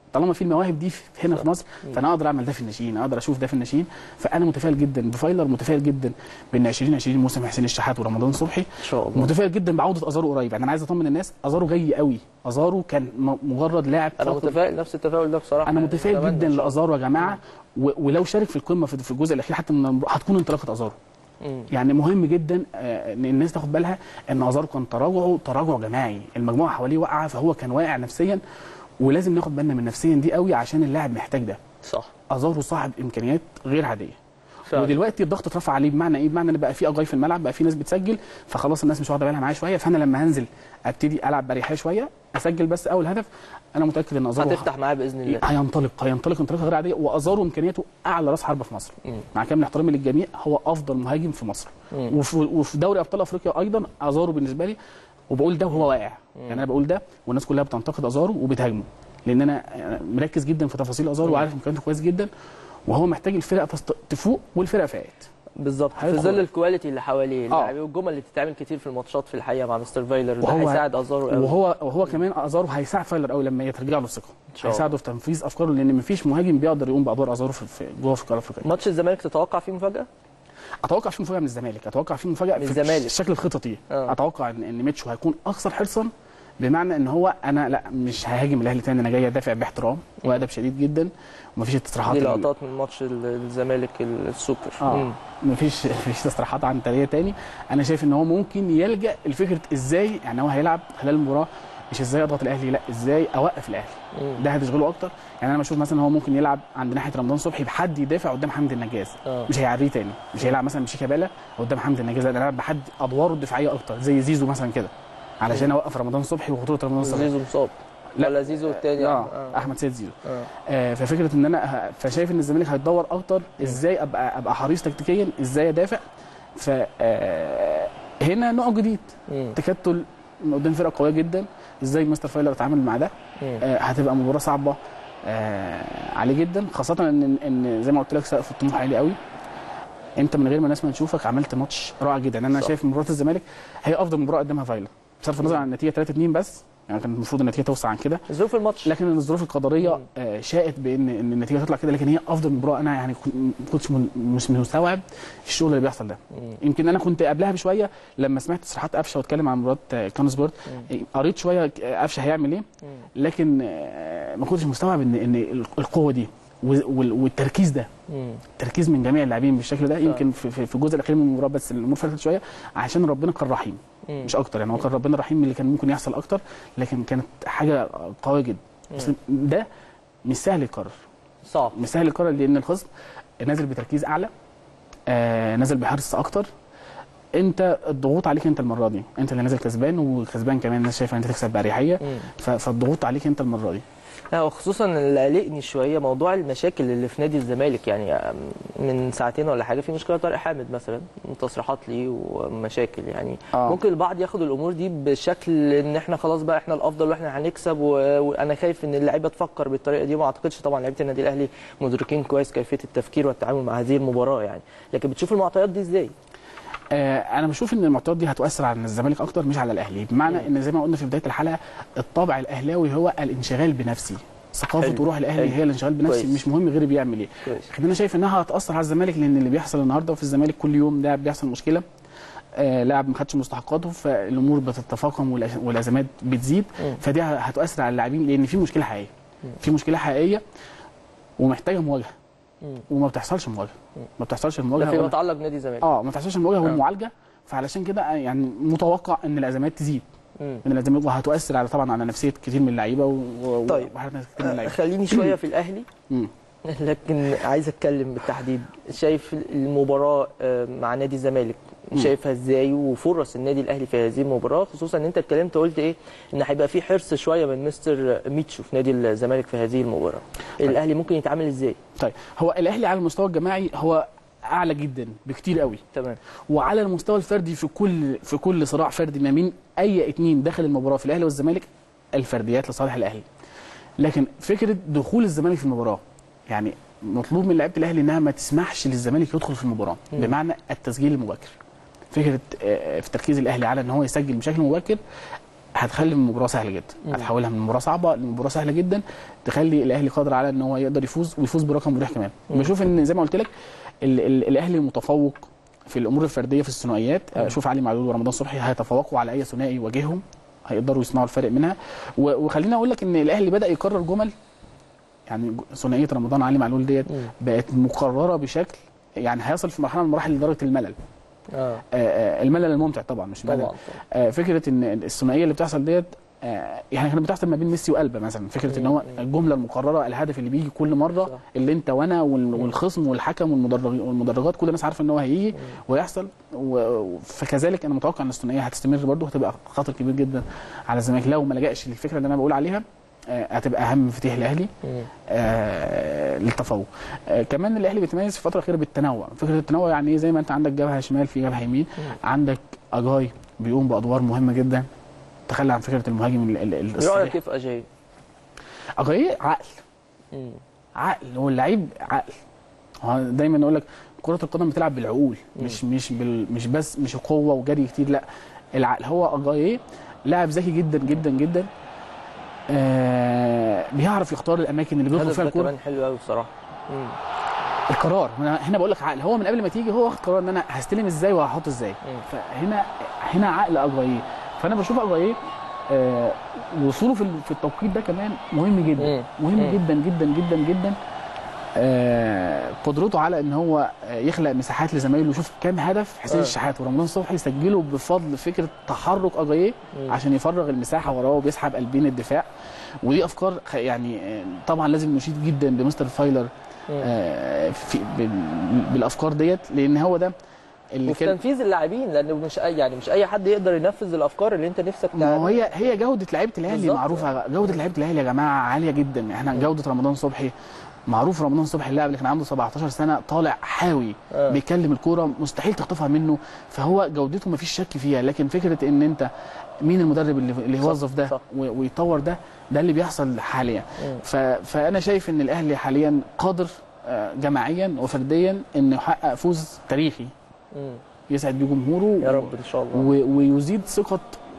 [SPEAKER 2] طالما في المواهب دي في- هنا في مصر فانا اقدر اعمل ده في الناشئين اقدر اشوف ده في الناشئين فانا متفائل جدا بفايلر متفائل جدا بان 2020 موسم حسين الشحات ورمضان صبحي
[SPEAKER 1] ان شاء الله
[SPEAKER 2] متفائل جدا بعوده ازارو قريب يعني انا عايز اطمن الناس ازارو جاي قوي ازارو كان م- مجرد لاعب
[SPEAKER 1] انا
[SPEAKER 2] فقط.
[SPEAKER 1] متفائل نفس التفاؤل ده بصراحه
[SPEAKER 2] انا
[SPEAKER 1] يعني
[SPEAKER 2] متفائل
[SPEAKER 1] أتمنى
[SPEAKER 2] جدا
[SPEAKER 1] إن شاء الله.
[SPEAKER 2] لازارو يا جماعه و- ولو شارك في القمه في في الجزء الاخير حتى من هتكون انطلاقه ازارو
[SPEAKER 1] مم.
[SPEAKER 2] يعني مهم جدا آه، ان الناس تاخد بالها ان ازارو كان تراجعه تراجع جماعي المجموعه حواليه واقعه فهو كان واقع نفسيا ولازم ناخد بالنا من نفسيا دي قوي عشان اللاعب محتاج ده
[SPEAKER 1] صح
[SPEAKER 2] ازارو صاحب امكانيات غير عاديه
[SPEAKER 1] فعلا.
[SPEAKER 2] ودلوقتي الضغط اترفع عليه بمعنى ايه؟ بمعنى ان بقى في اجاي في الملعب بقى في ناس بتسجل فخلاص الناس مش واخده بالها معايا شويه فانا لما هنزل ابتدي العب بريحيه شويه اسجل بس اول هدف انا متاكد ان ازارو
[SPEAKER 1] هتفتح معاه باذن الله
[SPEAKER 2] هينطلق هينطلق انطلاقه غير عاديه وازارو امكانياته اعلى راس حربه في مصر
[SPEAKER 1] مم.
[SPEAKER 2] مع كامل احترامي للجميع هو افضل مهاجم في مصر
[SPEAKER 1] مم.
[SPEAKER 2] وفي, وفي دوري ابطال افريقيا ايضا ازارو بالنسبه لي وبقول ده وهو واقع يعني انا بقول ده والناس كلها بتنتقد ازارو وبتهاجمه لان انا مركز جدا في تفاصيل ازارو وعارف امكانياته كويس جدا وهو محتاج الفرقه تست- تفوق والفرقه فاقت
[SPEAKER 1] بالظبط في
[SPEAKER 2] هيدخل.
[SPEAKER 1] ظل الكواليتي اللي حواليه
[SPEAKER 2] آه.
[SPEAKER 1] اللاعبين والجمل اللي بتتعمل كتير في الماتشات في الحقيقه مع مستر فايلر ده
[SPEAKER 2] وهو-
[SPEAKER 1] هيساعد ازارو قوي
[SPEAKER 2] وهو وهو كمان ازارو هيساعد فايلر قوي لما يترجع له الثقه
[SPEAKER 1] شاء الله.
[SPEAKER 2] هيساعده في تنفيذ افكاره لان مفيش مهاجم بيقدر يقوم بادوار ازارو في في- جوه في القاره الافريقيه
[SPEAKER 1] ماتش الزمالك تتوقع فيه مفاجاه
[SPEAKER 2] اتوقع في مفاجاه من الزمالك اتوقع في مفاجاه
[SPEAKER 1] من
[SPEAKER 2] في
[SPEAKER 1] الزمالك.
[SPEAKER 2] الشكل الخططي
[SPEAKER 1] آه.
[SPEAKER 2] اتوقع ان ان ميتشو هيكون اكثر حرصا بمعنى ان هو انا لا مش ههاجم الاهلي تاني انا جاي ادافع باحترام وادب شديد جدا ومفيش التصريحات
[SPEAKER 1] دي
[SPEAKER 2] ال-
[SPEAKER 1] لقطات من ماتش ال- الزمالك السوبر
[SPEAKER 2] اه
[SPEAKER 1] مم.
[SPEAKER 2] مفيش مفيش تصريحات عن تاريه تاني انا شايف ان هو ممكن يلجا لفكره ازاي يعني هو هيلعب خلال المباراه مش ازاي اضغط الاهلي لا ازاي اوقف الاهلي
[SPEAKER 1] مم.
[SPEAKER 2] ده هتشغله اكتر يعني انا بشوف مثلا هو ممكن يلعب عند ناحيه رمضان صبحي بحد يدافع قدام حمدي النجاز
[SPEAKER 1] آه.
[SPEAKER 2] مش هيعريه تاني مش هيلعب مثلا بشيكابالا قدام حمدي النجاز لا ده هيلعب بحد ادواره الدفاعيه اكتر زي زيزو مثلا كده علشان اوقف رمضان صبحي وخطوره رمضان صبحي
[SPEAKER 1] زيزو مصاب
[SPEAKER 2] لا.
[SPEAKER 1] ولا زيزو التاني
[SPEAKER 2] اه احمد سيد زيزو
[SPEAKER 1] آه.
[SPEAKER 2] آه ففكره ان انا ه- فشايف ان الزمالك هيتدور اكتر ازاي ابقى ابقى حريص تكتيكيا ازاي ادافع ف آه، هنا نوع جديد
[SPEAKER 1] مم.
[SPEAKER 2] تكتل من قدام فرقه قويه جدا ازاي مستر فايلر اتعامل مع ده
[SPEAKER 1] مم.
[SPEAKER 2] آه، هتبقى مباراه صعبه آه، عليه جدا خاصه ان ان زي ما قلت لك سقف الطموح عالي قوي انت من غير ما الناس ما تشوفك عملت ماتش رائع جدا انا
[SPEAKER 1] صح.
[SPEAKER 2] شايف مباراه الزمالك هي افضل مباراه قدمها فايلر بصرف النظر عن النتيجه 3 2 بس يعني كان المفروض النتيجه توسع عن كده
[SPEAKER 1] ظروف الماتش
[SPEAKER 2] لكن الظروف القدريه
[SPEAKER 1] مم.
[SPEAKER 2] آه، شاءت بان ان النتيجه تطلع كده لكن هي افضل مباراه انا يعني كنت- ما كنتش من- مش مستوعب الشغل اللي بيحصل ده
[SPEAKER 1] مم.
[SPEAKER 2] يمكن انا كنت قبلها بشويه لما سمعت تصريحات قفشه واتكلم عن مباراه آه، كان سبورت
[SPEAKER 1] مم.
[SPEAKER 2] قريت شويه آه، قفشه هيعمل ايه
[SPEAKER 1] مم.
[SPEAKER 2] لكن آه، ما كنتش مستوعب ان ان القوه دي وال- وال- والتركيز ده
[SPEAKER 1] مم.
[SPEAKER 2] التركيز من جميع اللاعبين بالشكل ده يمكن في في في الجزء الاخير من المباراه بس الامور فاتت شويه عشان ربنا كان رحيم
[SPEAKER 1] مم.
[SPEAKER 2] مش اكتر يعني هو كان ربنا رحيم من اللي كان ممكن يحصل اكتر لكن كانت حاجه قويه جدا بس
[SPEAKER 1] مم.
[SPEAKER 2] ده مش سهل يتكرر
[SPEAKER 1] صعب
[SPEAKER 2] مش سهل يتكرر لان الخصم نازل بتركيز اعلى آه نازل بحرص اكتر انت الضغوط عليك انت المره دي انت اللي نازل كسبان وكسبان كمان الناس شايفه ان انت تكسب باريحيه
[SPEAKER 1] مم.
[SPEAKER 2] ف- فالضغوط عليك انت المره دي
[SPEAKER 1] لا وخصوصا اللي قلقني شويه موضوع المشاكل اللي في نادي الزمالك يعني أم، من ساعتين ولا حاجه في مشكله طارق حامد مثلا تصريحات ليه ومشاكل يعني
[SPEAKER 2] آه.
[SPEAKER 1] ممكن البعض ياخد الامور دي بشكل ان احنا خلاص بقى احنا الافضل واحنا هنكسب و- وانا خايف ان اللعيبه تفكر بالطريقه دي وما اعتقدش طبعا لعيبه النادي الاهلي مدركين كويس كيفيه التفكير والتعامل مع هذه المباراه يعني لكن بتشوف المعطيات دي ازاي؟
[SPEAKER 2] آه انا بشوف ان المعطيات دي هتؤثر على الزمالك اكتر مش على الاهلي بمعنى ان زي ما قلنا في بدايه الحلقه الطابع الاهلاوي هو الانشغال بنفسي ثقافه
[SPEAKER 1] حلو.
[SPEAKER 2] وروح الاهلي
[SPEAKER 1] حلو.
[SPEAKER 2] هي الانشغال بنفسي
[SPEAKER 1] كويس.
[SPEAKER 2] مش مهم غيري بيعمل ايه
[SPEAKER 1] كويس
[SPEAKER 2] لكن انا شايف انها هتاثر على الزمالك لان اللي بيحصل النهارده في الزمالك كل يوم لاعب بيحصل مشكله آه لاعب ما خدش مستحقاته فالامور بتتفاقم والأز- والازمات بتزيد
[SPEAKER 1] مم.
[SPEAKER 2] فدي هتؤثر على اللاعبين لان في مشكله حقيقيه
[SPEAKER 1] مم.
[SPEAKER 2] في مشكله حقيقيه ومحتاجه مواجهه
[SPEAKER 1] مم.
[SPEAKER 2] وما بتحصلش مواجهه
[SPEAKER 1] مم.
[SPEAKER 2] ما بتحصلش
[SPEAKER 1] ده
[SPEAKER 2] المواجهه
[SPEAKER 1] فيما
[SPEAKER 2] ولا-
[SPEAKER 1] يتعلق بنادي الزمالك
[SPEAKER 2] اه ما بتحصلش المواجهه
[SPEAKER 1] آه.
[SPEAKER 2] والمعالجه فعلشان كده يعني متوقع ان الازمات تزيد
[SPEAKER 1] مم.
[SPEAKER 2] من الازمات وهتؤثر على طبعا على نفسيه كتير من اللعيبه و... و-
[SPEAKER 1] طيب.
[SPEAKER 2] وحالات ناس كتير من اللعيبه
[SPEAKER 1] خليني شويه في الاهلي
[SPEAKER 2] مم.
[SPEAKER 1] لكن عايز اتكلم بالتحديد شايف المباراه آه، مع نادي الزمالك
[SPEAKER 2] مم.
[SPEAKER 1] شايفها ازاي وفرص النادي الاهلي في هذه المباراه خصوصا ان انت اتكلمت قلت ايه ان هيبقى في حرص شويه من مستر ميتشو في نادي الزمالك في هذه المباراه الاهلي ممكن يتعامل ازاي
[SPEAKER 2] طيب هو الاهلي على المستوى الجماعي هو اعلى جدا بكتير قوي
[SPEAKER 1] تمام
[SPEAKER 2] وعلى المستوى الفردي في كل في كل صراع فردي ما بين اي اتنين داخل المباراه في الاهلي والزمالك الفرديات لصالح الاهلي لكن فكره دخول الزمالك في المباراه يعني مطلوب من لعيبه الاهلي انها ما تسمحش للزمالك يدخل في المباراه
[SPEAKER 1] مم.
[SPEAKER 2] بمعنى التسجيل المبكر فكره آه، في تركيز الاهلي على ان هو يسجل بشكل مبكر هتخلي المباراه سهله جدا
[SPEAKER 1] مم.
[SPEAKER 2] هتحولها من مباراه صعبه لمباراه سهله جدا تخلي الاهلي قادر على ان هو يقدر يفوز ويفوز برقم مريح كمان
[SPEAKER 1] مم.
[SPEAKER 2] بشوف ان زي ما قلت لك ال- ال- الاهلي متفوق في الامور الفرديه في الثنائيات
[SPEAKER 1] مم.
[SPEAKER 2] اشوف علي معلول ورمضان صبحي هيتفوقوا على اي ثنائي يواجههم هيقدروا يصنعوا الفرق منها و- وخليني اقول لك ان الاهلي بدا يكرر جمل يعني ج- ثنائيه رمضان علي معلول ديت
[SPEAKER 1] مم.
[SPEAKER 2] بقت مكرره بشكل يعني هيصل في مرحله من المراحل لدرجه الملل
[SPEAKER 1] اه
[SPEAKER 2] آه، آه، الملل الممتع طبعا مش ملل
[SPEAKER 1] طبعا
[SPEAKER 2] آه، فكره ان الثنائيه اللي بتحصل ديت آه، يعني كانت بتحصل ما بين ميسي وقلبه مثلا فكره ان هو
[SPEAKER 1] مم.
[SPEAKER 2] الجمله المقرره الهدف اللي بيجي كل مره
[SPEAKER 1] صح.
[SPEAKER 2] اللي انت وانا وال- والخصم والحكم والمدرج- والمدرجات كل الناس عارفه ان هو هيجي ويحصل و- فكذلك انا متوقع ان الثنائيه هتستمر برضه هتبقى خطر كبير جدا على الزمالك لو ما لجاش للفكره اللي انا بقول عليها آه، هتبقى اهم مفاتيح الاهلي
[SPEAKER 1] مم.
[SPEAKER 2] آه، للتفوق آه، كمان الاهلي بيتميز في الفتره الاخيره بالتنوع فكره التنوع يعني ايه زي ما انت عندك جبهه شمال في جبهه يمين
[SPEAKER 1] مم.
[SPEAKER 2] عندك اجاي بيقوم بادوار مهمه جدا تخلى عن فكره المهاجم ال- ال- ال-
[SPEAKER 1] رايك
[SPEAKER 2] الصريح
[SPEAKER 1] كيف اجاي؟
[SPEAKER 2] اجاي عقل
[SPEAKER 1] مم.
[SPEAKER 2] عقل هو اللعيب عقل هو دايما اقول لك كره القدم بتلعب بالعقول
[SPEAKER 1] مم.
[SPEAKER 2] مش مش بال مش بس مش قوه وجري كتير لا العقل هو اجاي لاعب ذكي جدا جدا جدا آه بيعرف يختار الاماكن اللي بيدخل
[SPEAKER 1] الهدف
[SPEAKER 2] فيها
[SPEAKER 1] ده
[SPEAKER 2] الكوره
[SPEAKER 1] كمان حلو قوي بصراحه مم.
[SPEAKER 2] القرار هنا هنا بقول لك عقل هو من قبل ما تيجي هو واخد قرار ان انا هستلم ازاي وهحط ازاي
[SPEAKER 1] مم.
[SPEAKER 2] فهنا هنا عقل اجاييه فانا بشوف اجاييه آه وصوله في ال- في التوقيت ده كمان مهم جدا
[SPEAKER 1] مم.
[SPEAKER 2] مهم
[SPEAKER 1] مم.
[SPEAKER 2] جدا جدا جدا جدا آه قدرته على ان هو آه، يخلق مساحات لزمايله ويشوف كام هدف حسين
[SPEAKER 1] آه.
[SPEAKER 2] الشحات ورمضان صبحي سجلوا بفضل فكره تحرك اجاييه
[SPEAKER 1] مم.
[SPEAKER 2] عشان يفرغ المساحه وراه وبيسحب قلبين الدفاع ودي افكار خ- يعني آه، طبعا لازم نشيد جدا بمستر فايلر
[SPEAKER 1] مم.
[SPEAKER 2] آه، في بال- بالافكار ديت لان هو ده اللي
[SPEAKER 1] وفي
[SPEAKER 2] كان
[SPEAKER 1] تنفيذ اللاعبين لانه مش اي يعني مش اي حد يقدر ينفذ الافكار اللي انت نفسك
[SPEAKER 2] ما هو
[SPEAKER 1] تعملها.
[SPEAKER 2] هي هي جوده لعيبه الاهلي
[SPEAKER 1] بالظبط.
[SPEAKER 2] معروفه جوده لعيبه الاهلي يا جماعه عاليه جدا احنا جوده رمضان صبحي معروف رمضان صبحي اللاعب اللي كان عنده 17 سنه طالع حاوي
[SPEAKER 1] آه.
[SPEAKER 2] بيكلم الكوره مستحيل تخطفها منه فهو جودته ما فيش شك فيها لكن فكره ان انت مين المدرب اللي اللي
[SPEAKER 1] صح،
[SPEAKER 2] يوظف ده
[SPEAKER 1] صح.
[SPEAKER 2] و- ويطور ده ده اللي بيحصل حاليا
[SPEAKER 1] مم.
[SPEAKER 2] ف... فانا شايف ان الاهلي حاليا قادر آه، جماعيا وفرديا انه يحقق فوز تاريخي
[SPEAKER 1] مم.
[SPEAKER 2] يسعد بيه جمهوره
[SPEAKER 1] يا رب ان شاء الله
[SPEAKER 2] و- ويزيد ثقه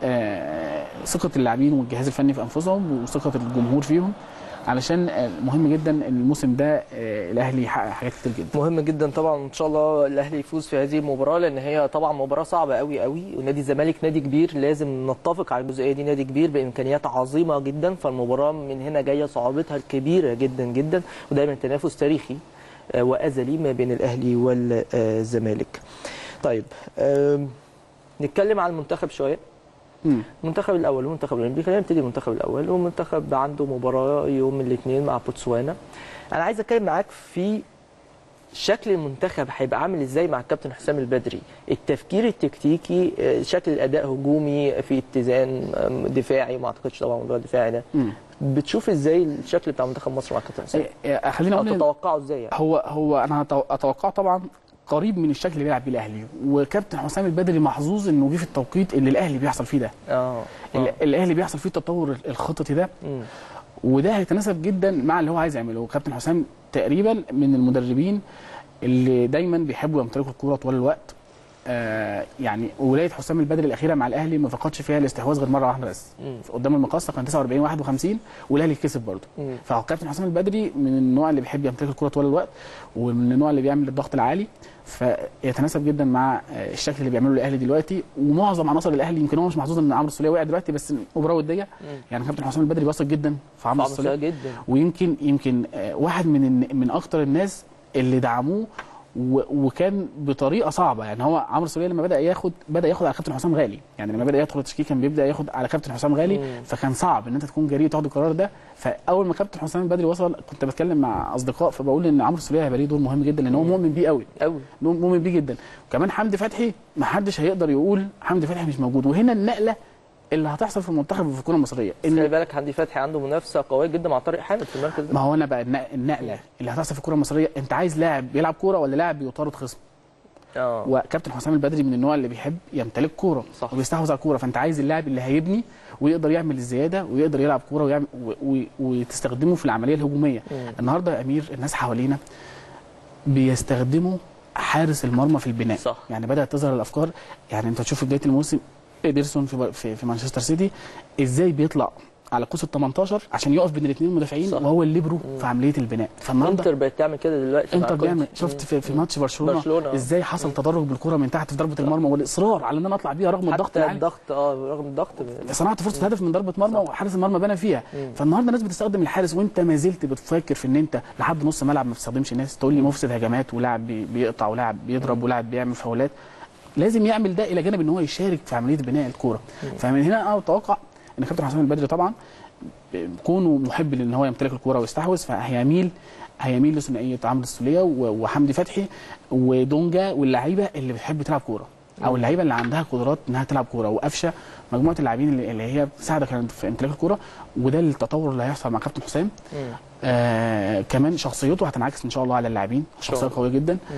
[SPEAKER 2] آه، ثقه اللاعبين والجهاز الفني في انفسهم وثقه الجمهور فيهم علشان آه، مهم جدا إن الموسم ده آه، الاهلي يحقق حاجات كتير جدا
[SPEAKER 1] مهم جدا طبعا ان شاء الله الاهلي يفوز في هذه المباراه لان هي طبعا مباراه صعبه قوي قوي ونادي الزمالك نادي كبير لازم نتفق على الجزئيه دي نادي كبير بامكانيات عظيمه جدا فالمباراه من هنا جايه صعوبتها الكبيره جدا جدا ودايما تنافس تاريخي آه، وازلي ما بين الاهلي والزمالك. طيب آم، نتكلم عن المنتخب شويه
[SPEAKER 2] مم.
[SPEAKER 1] المنتخب الاول والمنتخب الاولمبي خلينا نبتدي المنتخب الاول والمنتخب عنده مباراه يوم الاثنين مع بوتسوانا انا عايز اتكلم معاك في شكل المنتخب هيبقى عامل ازاي مع الكابتن حسام البدري التفكير التكتيكي آه، شكل الاداء هجومي في اتزان آم، دفاعي ما اعتقدش طبعا موضوع الدفاعي ده
[SPEAKER 2] مم.
[SPEAKER 1] بتشوف ازاي الشكل بتاع منتخب مصر مع الكابتن حسام
[SPEAKER 2] آه، آه، خلينا
[SPEAKER 1] او
[SPEAKER 2] اقول إن
[SPEAKER 1] تتوقعه ازاي يعني
[SPEAKER 2] هو هو انا هتو- اتوقع طبعا قريب من الشكل اللي بيلعب بيه الاهلي وكابتن حسام البدري محظوظ انه جه في التوقيت اللي الاهلي بيحصل فيه ده
[SPEAKER 1] اه
[SPEAKER 2] ال-
[SPEAKER 1] آه.
[SPEAKER 2] الاهلي بيحصل فيه التطور الخططي ده
[SPEAKER 1] مم.
[SPEAKER 2] وده هيتناسب جدا مع اللي هو عايز يعمله كابتن حسام تقريبا من المدربين اللي دايما بيحبوا يمتلكوا الكوره طوال الوقت آه يعني ولايه حسام البدري الاخيره مع الاهلي ما فقدش فيها الاستحواذ غير مره واحده بس
[SPEAKER 1] مم.
[SPEAKER 2] قدام المقصه كان 49 51 والاهلي كسب برضه
[SPEAKER 1] مم.
[SPEAKER 2] فكابتن حسام البدري من النوع اللي بيحب يمتلك الكوره طوال الوقت ومن النوع اللي بيعمل الضغط العالي فيتناسب جدا مع آه، الشكل اللي بيعمله الاهلي دلوقتي ومعظم عناصر الاهلي يمكن هو مش محظوظ ان عمرو السوليه وقع دلوقتي بس مباراه وديه
[SPEAKER 1] مم.
[SPEAKER 2] يعني كابتن حسام البدري بيثق جدا في عمرو
[SPEAKER 1] صعب
[SPEAKER 2] السوليه
[SPEAKER 1] جدا
[SPEAKER 2] ويمكن يمكن آه، واحد من الن- من اكتر الناس اللي دعموه و- وكان بطريقه صعبه يعني هو عمرو السوليه لما بدا ياخد بدا ياخد على كابتن حسام غالي يعني لما بدا يدخل التشكيل كان بيبدا ياخد على كابتن حسام غالي
[SPEAKER 1] مم.
[SPEAKER 2] فكان صعب ان انت تكون جريء تاخد القرار ده فاول ما كابتن حسام البدري وصل كنت بتكلم مع اصدقاء فبقول ان عمرو السوليه هيبقى ليه دور مهم جدا لان هو مؤمن بيه قوي
[SPEAKER 1] قوي
[SPEAKER 2] مؤمن بيه جدا وكمان حمدي فتحي ما حدش هيقدر يقول حمدي فتحي مش موجود وهنا النقله اللي هتحصل في المنتخب وفي الكره المصريه
[SPEAKER 1] خلي
[SPEAKER 2] ان
[SPEAKER 1] بالك حمدي فتحي عنده منافسه قويه جدا مع طارق حامد في المركز ده
[SPEAKER 2] ما هو انا بقى النق- النقله اللي هتحصل في الكره المصريه انت عايز لاعب بيلعب كوره ولا لاعب بيطارد خصم
[SPEAKER 1] اه
[SPEAKER 2] وكابتن حسام البدري من النوع اللي بيحب يمتلك كوره
[SPEAKER 1] صح.
[SPEAKER 2] وبيستحوذ على الكوره فانت عايز اللاعب اللي هيبني ويقدر يعمل الزياده ويقدر يلعب كوره ويعمل و- و- وتستخدمه في العمليه الهجوميه
[SPEAKER 1] مم.
[SPEAKER 2] النهارده يا امير الناس حوالينا بيستخدموا حارس المرمى في البناء
[SPEAKER 1] صح.
[SPEAKER 2] يعني بدات تظهر الافكار يعني انت تشوف في بدايه الموسم ادرسون في في, في مانشستر سيتي ازاي بيطلع على قوس ال 18 عشان يقف بين الاثنين المدافعين
[SPEAKER 1] صح.
[SPEAKER 2] وهو الليبرو في عمليه البناء فالنهارده
[SPEAKER 1] انتر بقت تعمل كده دلوقتي مع
[SPEAKER 2] انتر
[SPEAKER 1] كونتي.
[SPEAKER 2] بيعمل شفت في, في
[SPEAKER 1] مم.
[SPEAKER 2] ماتش برشلونه,
[SPEAKER 1] برشلونة.
[SPEAKER 2] ازاي حصل تدرج بالكره من تحت في ضربه المرمى والاصرار على ان انا اطلع بيها رغم الضغط
[SPEAKER 1] حتى
[SPEAKER 2] العالي
[SPEAKER 1] الضغط اه رغم الضغط
[SPEAKER 2] صنعت فرصه هدف من ضربه مرمى وحارس المرمى بنى فيها
[SPEAKER 1] مم.
[SPEAKER 2] فالنهارده الناس بتستخدم الحارس وانت ما زلت بتفكر في ان انت لحد نص ملعب ما بتستخدمش الناس تقول لي مفسد هجمات ولاعب بي- بيقطع ولاعب بيضرب ولاعب بيعمل فاولات لازم يعمل ده الى جانب ان هو يشارك في عمليه بناء الكوره فمن هنا انا اتوقع ان كابتن حسام البدري طبعا كونه محب لان هو يمتلك الكوره ويستحوذ فهيميل هيميل لثنائيه عمرو السوليه و- وحمدي فتحي ودونجا واللعيبه اللي بتحب تلعب كوره او اللعيبه اللي عندها قدرات انها تلعب كوره وقفشه مجموعه اللاعبين اللي اللي هي بتساعدك في امتلاك الكوره وده التطور اللي هيحصل مع كابتن حسام
[SPEAKER 1] مم.
[SPEAKER 2] آه كمان شخصيته هتنعكس ان شاء الله على اللاعبين شخصيه
[SPEAKER 1] الله.
[SPEAKER 2] قويه جدا
[SPEAKER 1] مم.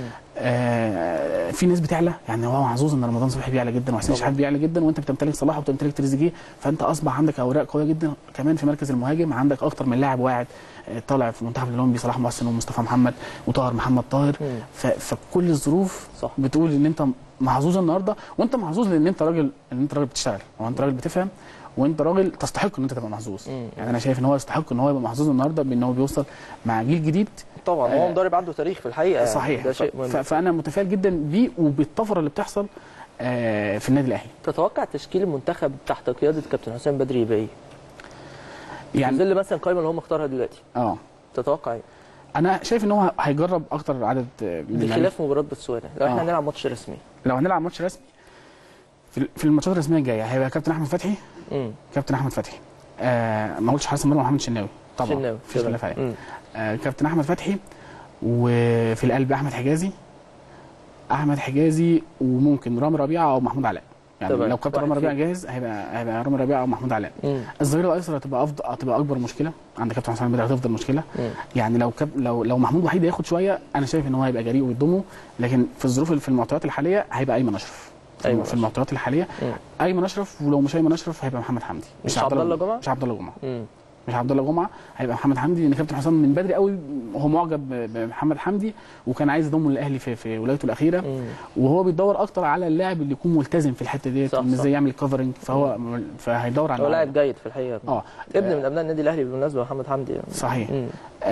[SPEAKER 2] آه في ناس بتعلى يعني هو محظوظ ان رمضان صبحي بيعلى جدا وحسين
[SPEAKER 1] طبعا.
[SPEAKER 2] شحات بيعلى جدا وانت بتمتلك صلاح وبتمتلك تريزيجيه فانت اصبح عندك اوراق قويه جدا كمان في مركز المهاجم عندك اكتر من لاعب واعد آه، طالع في المنتخب الاولمبي صلاح محسن ومصطفى محمد وطاهر محمد طاهر
[SPEAKER 1] مم.
[SPEAKER 2] ف- فكل الظروف
[SPEAKER 1] صح.
[SPEAKER 2] بتقول ان انت محظوظ النهارده وانت محظوظ لان انت راجل ان انت راجل بتشتغل وانت راجل بتفهم وانت راجل تستحق ان انت تبقى محظوظ
[SPEAKER 1] مم.
[SPEAKER 2] يعني انا شايف ان هو يستحق ان هو يبقى محظوظ النهارده بان هو بيوصل مع جيل جديد
[SPEAKER 1] طبعا هو
[SPEAKER 2] آه.
[SPEAKER 1] مدرب عنده تاريخ في الحقيقه يعني.
[SPEAKER 2] صحيح
[SPEAKER 1] ده
[SPEAKER 2] ف-
[SPEAKER 1] شيء
[SPEAKER 2] ف-
[SPEAKER 1] مهم
[SPEAKER 2] فانا متفائل جدا بيه وبالطفره اللي بتحصل آه، في النادي الاهلي
[SPEAKER 1] تتوقع تشكيل المنتخب تحت قياده كابتن حسام بدري يبقى ايه؟ في
[SPEAKER 2] يعني
[SPEAKER 1] ظل مثلا القائمه اللي هو مختارها دلوقتي
[SPEAKER 2] اه
[SPEAKER 1] تتوقع ايه؟
[SPEAKER 2] انا شايف ان هو هيجرب اكتر عدد آه، من اللعيبة.
[SPEAKER 1] بخلاف مباراه بوتسوانا لو احنا
[SPEAKER 2] آه.
[SPEAKER 1] هنلعب ماتش رسمي
[SPEAKER 2] لو هنلعب ماتش رسمي في في الماتشات الرسميه الجايه هيبقى كابتن احمد فتحي
[SPEAKER 1] امم
[SPEAKER 2] كابتن احمد فتحي آه ما قلتش حارس المرمى محمد شناوي طبعا
[SPEAKER 1] شناوي
[SPEAKER 2] مفيش خلاف عليه
[SPEAKER 1] مم.
[SPEAKER 2] آه كابتن احمد فتحي وفي القلب احمد حجازي احمد حجازي وممكن رامي ربيعه او محمود علاء يعني
[SPEAKER 1] تمام.
[SPEAKER 2] لو كابتن
[SPEAKER 1] واحد
[SPEAKER 2] رامي ربيعه
[SPEAKER 1] فيهم.
[SPEAKER 2] جاهز هيبقى هيبقى رامي ربيعه او محمود علاء
[SPEAKER 1] مم.
[SPEAKER 2] الظهير الايسر هتبقى افضل هتبقى اكبر مشكله عند كابتن حسام البدري هتفضل مشكله
[SPEAKER 1] مم.
[SPEAKER 2] يعني لو كاب لو لو محمود وحيد هياخد شويه انا شايف ان هو هيبقى جريء ويضمه لكن في الظروف اللي في المعطيات الحاليه هيبقى ايمن اشرف في
[SPEAKER 1] أيمن
[SPEAKER 2] في
[SPEAKER 1] أشرف.
[SPEAKER 2] المعطيات الحاليه
[SPEAKER 1] مم.
[SPEAKER 2] ايمن اشرف ولو مش ايمن اشرف هيبقى محمد حمدي
[SPEAKER 1] مش عبد الله جمعة؟
[SPEAKER 2] مش عبد الله جمعه
[SPEAKER 1] مم.
[SPEAKER 2] مش عبد الله جمعه هيبقى محمد حمدي لان كابتن حسام من بدري قوي هو معجب ب- بمحمد حمدي وكان عايز يضمه للاهلي في في ولايته الاخيره
[SPEAKER 1] مم.
[SPEAKER 2] وهو بيدور اكتر على اللاعب اللي يكون ملتزم في الحته ديت
[SPEAKER 1] صح،
[SPEAKER 2] ان
[SPEAKER 1] صح.
[SPEAKER 2] ازاي يعمل كفرنج فهو فهيدور على
[SPEAKER 1] هو لاعب جيد في الحقيقه
[SPEAKER 2] اه
[SPEAKER 1] ابن من ابناء النادي الاهلي بالمناسبه محمد حمدي
[SPEAKER 2] صحيح
[SPEAKER 1] مم.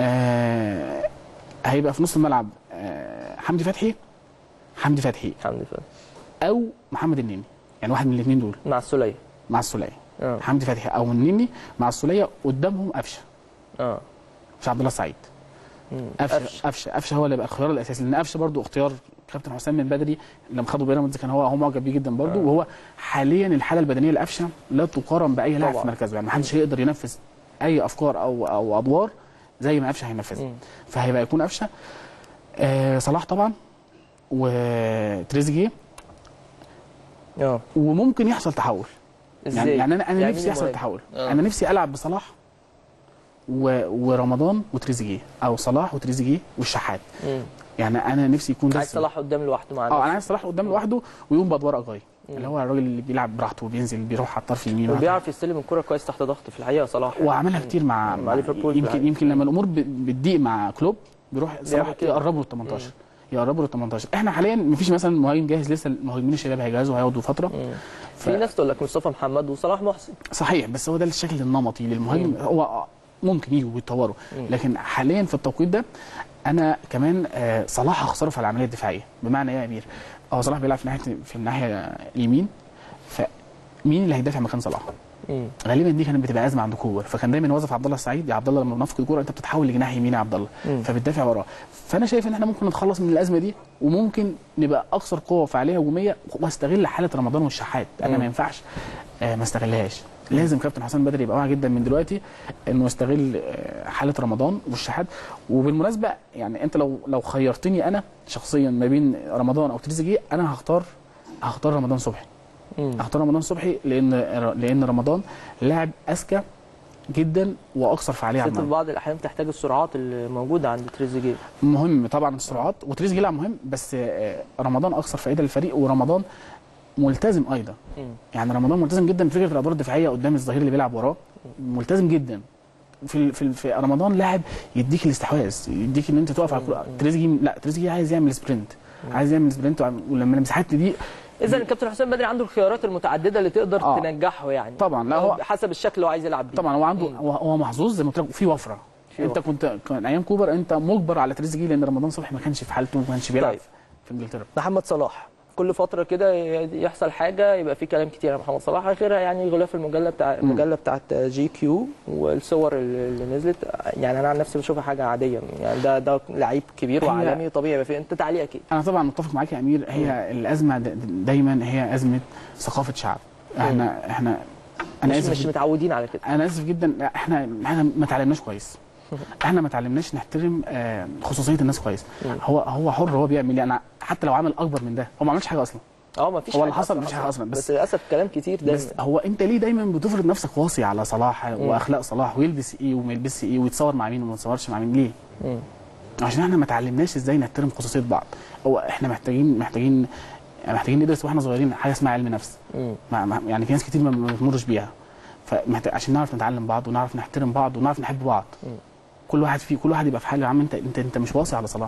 [SPEAKER 2] آه هيبقى في نص الملعب آه حمدي فتحي حمدي فتحي
[SPEAKER 1] حمدي فضل.
[SPEAKER 2] او محمد النني يعني واحد من الاثنين دول
[SPEAKER 1] مع السوليه
[SPEAKER 2] مع السوليه
[SPEAKER 1] اه
[SPEAKER 2] حمدي فتحي او النني مع السوليه قدامهم قفشه
[SPEAKER 1] اه
[SPEAKER 2] مش عبد الله السعيد
[SPEAKER 1] مم.
[SPEAKER 2] قفشه
[SPEAKER 1] قفشه
[SPEAKER 2] قفشه قفشه هو اللي يبقى الخيار الاساسي لان قفشه برضو اختيار كابتن حسام من بدري لما خدوا بيراميدز كان هو هو معجب بيه جدا برضو
[SPEAKER 1] آه.
[SPEAKER 2] وهو حاليا الحاله البدنيه لقفشه لا تقارن باي لاعب
[SPEAKER 1] طبعا.
[SPEAKER 2] في مركزه يعني ما حدش هيقدر ينفذ اي افكار او او ادوار زي ما قفشه هينفذها
[SPEAKER 1] مم.
[SPEAKER 2] فهيبقى يكون قفشه آه صلاح طبعا وتريزيجيه
[SPEAKER 1] اه
[SPEAKER 2] وممكن يحصل تحول
[SPEAKER 1] ازاي؟
[SPEAKER 2] يعني يعني انا انا
[SPEAKER 1] يعني
[SPEAKER 2] نفسي
[SPEAKER 1] مين
[SPEAKER 2] يحصل
[SPEAKER 1] المهاجم؟
[SPEAKER 2] تحول
[SPEAKER 1] آه.
[SPEAKER 2] انا نفسي العب بصلاح و... ورمضان وتريزيجيه او صلاح وتريزيجيه والشحات
[SPEAKER 1] مم.
[SPEAKER 2] يعني انا نفسي يكون ده
[SPEAKER 1] عايز صلاح قدام لوحده مع
[SPEAKER 2] اه انا
[SPEAKER 1] نفسه.
[SPEAKER 2] عايز صلاح قدام لوحده ويقوم بادوار اجاي
[SPEAKER 1] مم.
[SPEAKER 2] اللي هو الراجل اللي بيلعب براحته وبينزل بيروح على الطرف اليمين وعلى
[SPEAKER 1] وبيعرف يستلم الكرة كويس تحت ضغط في الحقيقه صلاح
[SPEAKER 2] الطرف- وعملها كتير مع,
[SPEAKER 1] مع ليفربول في
[SPEAKER 2] يمكن
[SPEAKER 1] العالم.
[SPEAKER 2] يمكن لما الامور ب- بتضيق مع كلوب بيروح صلاح
[SPEAKER 1] كده.
[SPEAKER 2] يقربه لل 18 يقربه لل 18 احنا حاليا مفيش مثلا مهاجم جاهز لسه المهاجمين الشباب هيجهزوا هياخدوا فتره
[SPEAKER 1] مم.
[SPEAKER 2] ف-
[SPEAKER 1] في ناس تقول لك مصطفى محمد وصلاح محسن
[SPEAKER 2] صحيح بس هو ده الشكل النمطي للمهاجم هو ممكن يجوا ويتطوروا
[SPEAKER 1] مم.
[SPEAKER 2] لكن حاليا في التوقيت ده انا كمان آه، صلاح هخسره في العمليه الدفاعيه بمعنى ايه يا امير؟ هو صلاح بيلعب في ناحيه في الناحيه اليمين فمين اللي هيدافع مكان صلاح؟
[SPEAKER 1] مم.
[SPEAKER 2] غالبا دي كانت بتبقى ازمه عند كوبر فكان دايما يوظف عبد الله السعيد يا عبد الله لما بنفقد الكوره انت بتتحول لجناح يمين يا عبد الله
[SPEAKER 1] مم.
[SPEAKER 2] فبتدافع وراه فانا شايف ان احنا ممكن نتخلص من الازمه دي وممكن نبقى اكثر قوه وفعاليه هجوميه واستغل حاله رمضان والشحات انا
[SPEAKER 1] مم.
[SPEAKER 2] ما ينفعش آه، ما استغلهاش لازم كابتن حسام بدري يبقى واعي جدا من دلوقتي انه يستغل آه، حاله رمضان والشحات وبالمناسبه يعني انت لو لو خيرتني انا شخصيا ما بين رمضان او تريزيجيه انا هختار هختار رمضان صبحي
[SPEAKER 1] مم.
[SPEAKER 2] هختار رمضان صبحي لان لان رمضان لاعب اذكى جدا واكثر فعاليه على
[SPEAKER 1] ست في
[SPEAKER 2] الملعب
[SPEAKER 1] بعض الاحيان تحتاج السرعات اللي موجوده عند تريزيجيه
[SPEAKER 2] مهم طبعا السرعات وتريزيجيه لاعب مهم بس آه، رمضان اكثر فائده للفريق ورمضان ملتزم ايضا
[SPEAKER 1] مم.
[SPEAKER 2] يعني رمضان ملتزم جدا بفكره الادوار الدفاعيه قدام الظهير اللي بيلعب وراه ملتزم جدا في ال- في, ال- في رمضان لاعب يديك الاستحواذ يديك ان انت تقف على الكوره تريزيجيه لا تريزيجيه عايز يعمل سبرنت عايز يعمل سبرنت وعم- ولما المساحات دي
[SPEAKER 1] اذا الكابتن حسام بدري عنده الخيارات المتعدده اللي تقدر
[SPEAKER 2] آه.
[SPEAKER 1] تنجحه يعني
[SPEAKER 2] طبعا لا هو
[SPEAKER 1] حسب الشكل اللي هو عايز يلعب بيه
[SPEAKER 2] طبعا هو عنده هو هو محظوظ زي ما قلت لك في وفره
[SPEAKER 1] في
[SPEAKER 2] انت كنت كان ايام كوبر انت مجبر على تريزيجيه لان رمضان صبحي ما كانش في حالته ما كانش بيلعب
[SPEAKER 1] طيب.
[SPEAKER 2] في انجلترا
[SPEAKER 1] محمد صلاح كل فتره كده يحصل حاجه يبقى في كلام كتير عن محمد صلاح اخرها يعني غلاف المجله بتاع المجله بتاعت جي كيو والصور اللي اللي نزلت يعني انا عن نفسي بشوفها حاجه عاديه يعني ده ده لعيب كبير
[SPEAKER 2] هي-
[SPEAKER 1] وعالمي طبيعي يبقى في انت تعليق اكيد
[SPEAKER 2] انا طبعا متفق معاك يا امير هي الازمه د- دايما هي ازمه ثقافه شعب احنا احنا انا
[SPEAKER 1] مش,
[SPEAKER 2] اسف
[SPEAKER 1] مش
[SPEAKER 2] جداً.
[SPEAKER 1] متعودين على كده
[SPEAKER 2] انا اسف جدا احنا احنا ما اتعلمناش كويس احنا ما اتعلمناش نحترم آه، خصوصيه الناس كويس
[SPEAKER 1] مم.
[SPEAKER 2] هو هو حر هو بيعمل ايه انا حتى لو عمل اكبر من ده هو ما عملش حاجه اصلا
[SPEAKER 1] اه ما فيش
[SPEAKER 2] هو اللي حصل مفيش حاجة أصلاً،
[SPEAKER 1] بس,
[SPEAKER 2] بس-
[SPEAKER 1] بس للاسف كلام كتير دايما
[SPEAKER 2] بس هو انت ليه دايما بتفرض نفسك واصي على صلاح واخلاق صلاح ويلبس ايه وما يلبسش ايه ويتصور مع مين وما يتصورش مع مين ليه؟
[SPEAKER 1] مم.
[SPEAKER 2] عشان احنا ما اتعلمناش ازاي نحترم خصوصيه بعض هو احنا محتاجين محتاجين محتاجين ندرس واحنا صغيرين حاجه اسمها علم نفس
[SPEAKER 1] مم.
[SPEAKER 2] ما ما- يعني في ناس كتير ما ما بتمرش بيها فمحتاج عشان نعرف نتعلم بعض ونعرف نحترم بعض ونعرف نحب بعض
[SPEAKER 1] مم.
[SPEAKER 2] كل واحد فيه كل واحد يبقى في حاله يا عم انت انت انت مش واصي على صلاح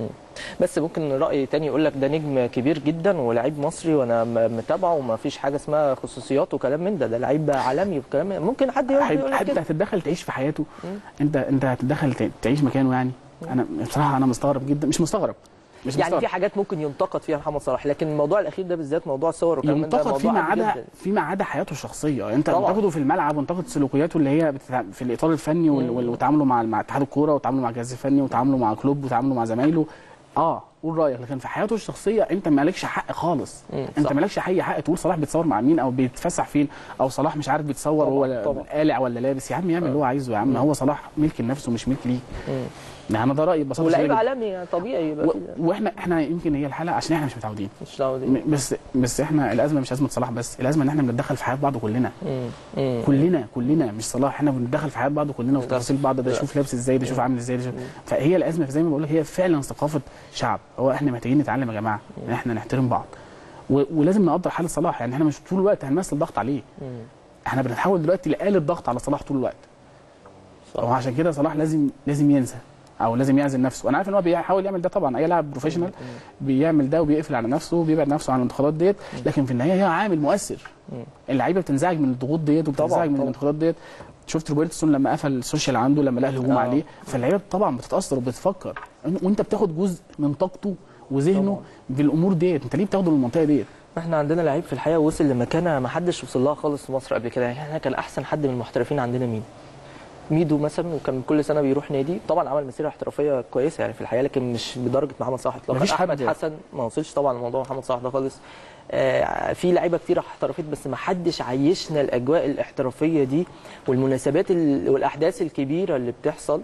[SPEAKER 1] بس ممكن راي تاني يقول لك ده نجم كبير جدا ولاعيب مصري وانا م- متابعه وما فيش حاجه اسمها خصوصيات وكلام من ده ده لعيب عالمي وكلام من- ممكن حد يقول
[SPEAKER 2] حد
[SPEAKER 1] يقول لك
[SPEAKER 2] حد
[SPEAKER 1] كده
[SPEAKER 2] هتتدخل تعيش في حياته
[SPEAKER 1] مم.
[SPEAKER 2] انت انت هتتدخل ت- تعيش مكانه يعني انا بصراحه انا مستغرب جدا مش مستغرب مش
[SPEAKER 1] يعني
[SPEAKER 2] مستغرب
[SPEAKER 1] في حاجات ممكن ينتقد فيها محمد صلاح لكن الموضوع الاخير ده بالذات موضوع الصور وكلام من ده
[SPEAKER 2] ينتقد
[SPEAKER 1] موضوع
[SPEAKER 2] فيما
[SPEAKER 1] عادي
[SPEAKER 2] عدا
[SPEAKER 1] جدا.
[SPEAKER 2] فيما عدا حياته الشخصيه انت
[SPEAKER 1] طبعاً.
[SPEAKER 2] تاخده في الملعب وانتقد سلوكياته اللي هي بتتع... في الاطار الفني وال... وال- وتعامله مع مع اتحاد الكوره وتعامله مع الجهاز الفني وتعامله مع كلوب وتعامله مع زمايله اه قول رايك لكن في حياته الشخصيه انت مالكش حق خالص
[SPEAKER 1] مم،
[SPEAKER 2] انت
[SPEAKER 1] صح.
[SPEAKER 2] مالكش اي حق تقول صلاح بيتصور مع مين او بيتفسح فين او صلاح مش عارف بيتصور
[SPEAKER 1] طبعاً،
[SPEAKER 2] هو
[SPEAKER 1] طبعاً.
[SPEAKER 2] قالع ولا لابس يا عم يعمل اللي هو عايزه يا عم هو صلاح ملك لنفسه مش ملك ليك
[SPEAKER 1] مم.
[SPEAKER 2] يعني انا ده رايي ببساطه
[SPEAKER 1] ولاعيب
[SPEAKER 2] شديدة جداً.
[SPEAKER 1] عالمي يعني طبيعي يبقى
[SPEAKER 2] و...
[SPEAKER 1] في-
[SPEAKER 2] واحنا احنا يمكن هي الحاله عشان احنا مش متعودين
[SPEAKER 1] مش دعوه دي.
[SPEAKER 2] م- بس بس احنا الازمه مش ازمه صلاح بس الازمه ان احنا بنتدخل في حياه بعض كلنا
[SPEAKER 1] مم. مم.
[SPEAKER 2] كلنا كلنا مش صلاح احنا بنتدخل في حياه بعض كلنا وفي تفاصيل بعض ده شوف لابس ازاي ده شوف عامل ازاي ده شوف فهي الازمه زي ما بقول لك هي فعلا ثقافه شعب هو احنا محتاجين نتعلم يا جماعه ان احنا نحترم بعض و... ولازم نقدر حاله صلاح يعني احنا مش طول الوقت هنمثل ضغط عليه
[SPEAKER 1] مم.
[SPEAKER 2] احنا بنحاول دلوقتي لآلة ضغط على صلاح طول الوقت
[SPEAKER 1] صح.
[SPEAKER 2] وعشان كده صلاح لازم لازم ينسى او لازم يعزل نفسه انا عارف ان هو بيحاول يعمل ده طبعا اي لاعب بروفيشنال بيعمل ده وبيقفل على نفسه وبيبعد نفسه عن الانتقادات ديت لكن في النهايه هي عامل مؤثر اللعيبه بتنزعج من الضغوط ديت
[SPEAKER 1] طبعاً،
[SPEAKER 2] وبتنزعج من
[SPEAKER 1] طبعاً.
[SPEAKER 2] الانتقادات ديت شفت روبرتسون لما قفل السوشيال عنده لما لقى الهجوم
[SPEAKER 1] آه.
[SPEAKER 2] عليه فاللعيبه طبعا بتتاثر وبتفكر وانت بتاخد جزء من طاقته وذهنه بالامور ديت انت ليه بتاخده من المنطقه ديت
[SPEAKER 1] احنا عندنا لعيب في الحقيقه وصل لمكانه ما حدش وصل لها خالص في مصر قبل كده يعني احنا كان احسن حد من المحترفين عندنا مين ميدو مثلا وكان كل سنه بيروح نادي طبعا عمل مسيره احترافيه كويسه يعني في الحياه لكن مش بدرجه محمد صلاح اطلاقا
[SPEAKER 2] مفيش حد-
[SPEAKER 1] احمد حسن ما وصلش طبعا لموضوع محمد صلاح ده خالص آه في لعيبه كتير احترفت بس ما حدش عيشنا الاجواء الاحترافيه دي والمناسبات ال- والاحداث الكبيره اللي بتحصل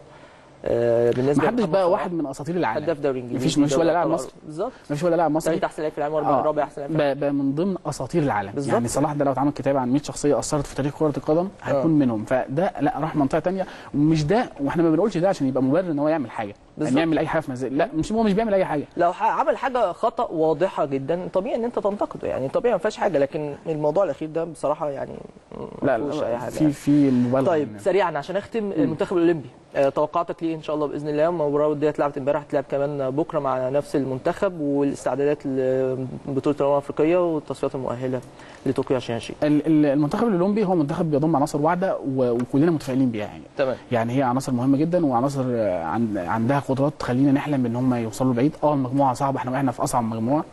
[SPEAKER 1] آه بالنسبه
[SPEAKER 2] ما حدش
[SPEAKER 1] لمحمد
[SPEAKER 2] بقى
[SPEAKER 1] صلاح.
[SPEAKER 2] واحد من اساطير العالم
[SPEAKER 1] هداف دوري انجليزي
[SPEAKER 2] مفيش- مفيش ولا
[SPEAKER 1] دوري
[SPEAKER 2] لاعب
[SPEAKER 1] أبطال
[SPEAKER 2] مصري.
[SPEAKER 1] بالظبط
[SPEAKER 2] مفيش ولا لاعب مصري
[SPEAKER 1] ثالث احسن لعيب في العالم ورابع
[SPEAKER 2] آه.
[SPEAKER 1] رابع احسن لعيب في العالم.
[SPEAKER 2] بقى بقى من ضمن اساطير العالم
[SPEAKER 1] بالظبط.
[SPEAKER 2] يعني صلاح ده لو اتعمل كتاب عن 100 شخصيه اثرت في تاريخ كره القدم هيكون منهم فده لا راح منطقه تانية ومش ده واحنا ما بنقولش ده عشان يبقى مبرر ان هو يعمل حاجه
[SPEAKER 1] بالظبط.
[SPEAKER 2] يعني يعمل اي حاجه في مزاج لا مش هو مش بيعمل اي حاجه
[SPEAKER 1] لو ح- عمل حاجه خطا واضحه جدا طبيعي ان انت تنتقده يعني طبيعي ما فيهاش حاجه لكن الموضوع الاخير ده بصراحه يعني
[SPEAKER 2] لا
[SPEAKER 1] ما فيهوش اي
[SPEAKER 2] لا
[SPEAKER 1] حاجه
[SPEAKER 2] في في مبالغه
[SPEAKER 1] طيب
[SPEAKER 2] يعني.
[SPEAKER 1] سريعا عشان اختم المنتخب الاولمبي آه، توقعاتك ليه ان شاء الله باذن الله المباراه دي اتلعبت امبارح هتلعب كمان بكره مع نفس المنتخب والاستعدادات لبطوله الامم الافريقيه والتصفيات المؤهله لطوكيو 2020
[SPEAKER 2] ال- ال- المنتخب الاولمبي هو منتخب بيضم عناصر واحده و- وكلنا متفائلين بيها يعني
[SPEAKER 1] تمام
[SPEAKER 2] يعني هي عناصر مهمه جدا وعناصر آه، عن- عندها قدرات تخلينا نحلم ان هم يوصلوا بعيد اه المجموعه صعبه احنا وقعنا في اصعب مجموعه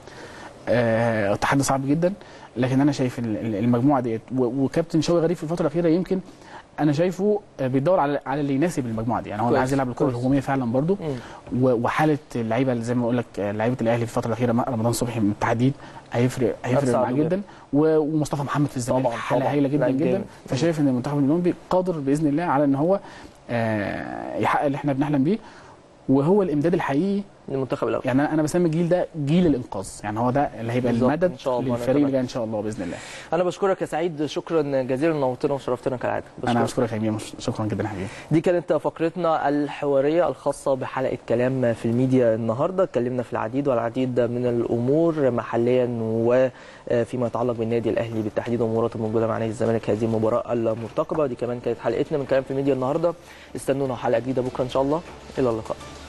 [SPEAKER 2] آه، تحدي صعب جدا لكن انا شايف ال- ال- المجموعه ديت و- وكابتن شوقي غريب في الفتره الاخيره يمكن انا شايفه آه، بيدور على على اللي يناسب المجموعه دي يعني هو
[SPEAKER 1] كويس،
[SPEAKER 2] عايز يلعب الكره
[SPEAKER 1] كويس.
[SPEAKER 2] الهجوميه فعلا برضو
[SPEAKER 1] مم.
[SPEAKER 2] و- وحاله اللعيبه اللي زي ما بقول لك آه، لعيبه الاهلي في الفتره الاخيره مع رمضان صبحي بالتحديد هيفرق هيفرق
[SPEAKER 1] هتساعده
[SPEAKER 2] معاه
[SPEAKER 1] جدا.
[SPEAKER 2] جدا و- ومصطفى محمد في الزمالك
[SPEAKER 1] طبعاً،
[SPEAKER 2] حاله
[SPEAKER 1] طبعاً.
[SPEAKER 2] هايله جدا
[SPEAKER 1] لعيب
[SPEAKER 2] جدا
[SPEAKER 1] جامد.
[SPEAKER 2] فشايف ان المنتخب الاولمبي قادر باذن الله على ان هو آه، يحقق اللي احنا بنحلم بيه وهو الامداد الحقيقي
[SPEAKER 1] المنتخب الاول
[SPEAKER 2] يعني أنا- انا بسمي الجيل ده جيل الانقاذ يعني هو ده اللي هيبقى
[SPEAKER 1] بالظبط،
[SPEAKER 2] المدد
[SPEAKER 1] إن شاء الله، أنا
[SPEAKER 2] للفريق
[SPEAKER 1] كمان.
[SPEAKER 2] اللي جاي ان شاء الله باذن الله
[SPEAKER 1] انا بشكرك يا سعيد شكرا جزيلا نورتنا وشرفتنا كالعاده
[SPEAKER 2] انا
[SPEAKER 1] بشكرك.
[SPEAKER 2] بشكرك يا امير شكرا جدا يا حبيبي
[SPEAKER 1] دي كانت فقرتنا الحواريه الخاصه بحلقه كلام في الميديا النهارده اتكلمنا في العديد والعديد من الامور محليا وفيما يتعلق بالنادي الاهلي بالتحديد والامورات الموجوده مع نادي الزمالك هذه المباراه المرتقبه دي كمان كانت حلقتنا من كلام في الميديا النهارده استنونا حلقه جديده بكره ان شاء الله الى اللقاء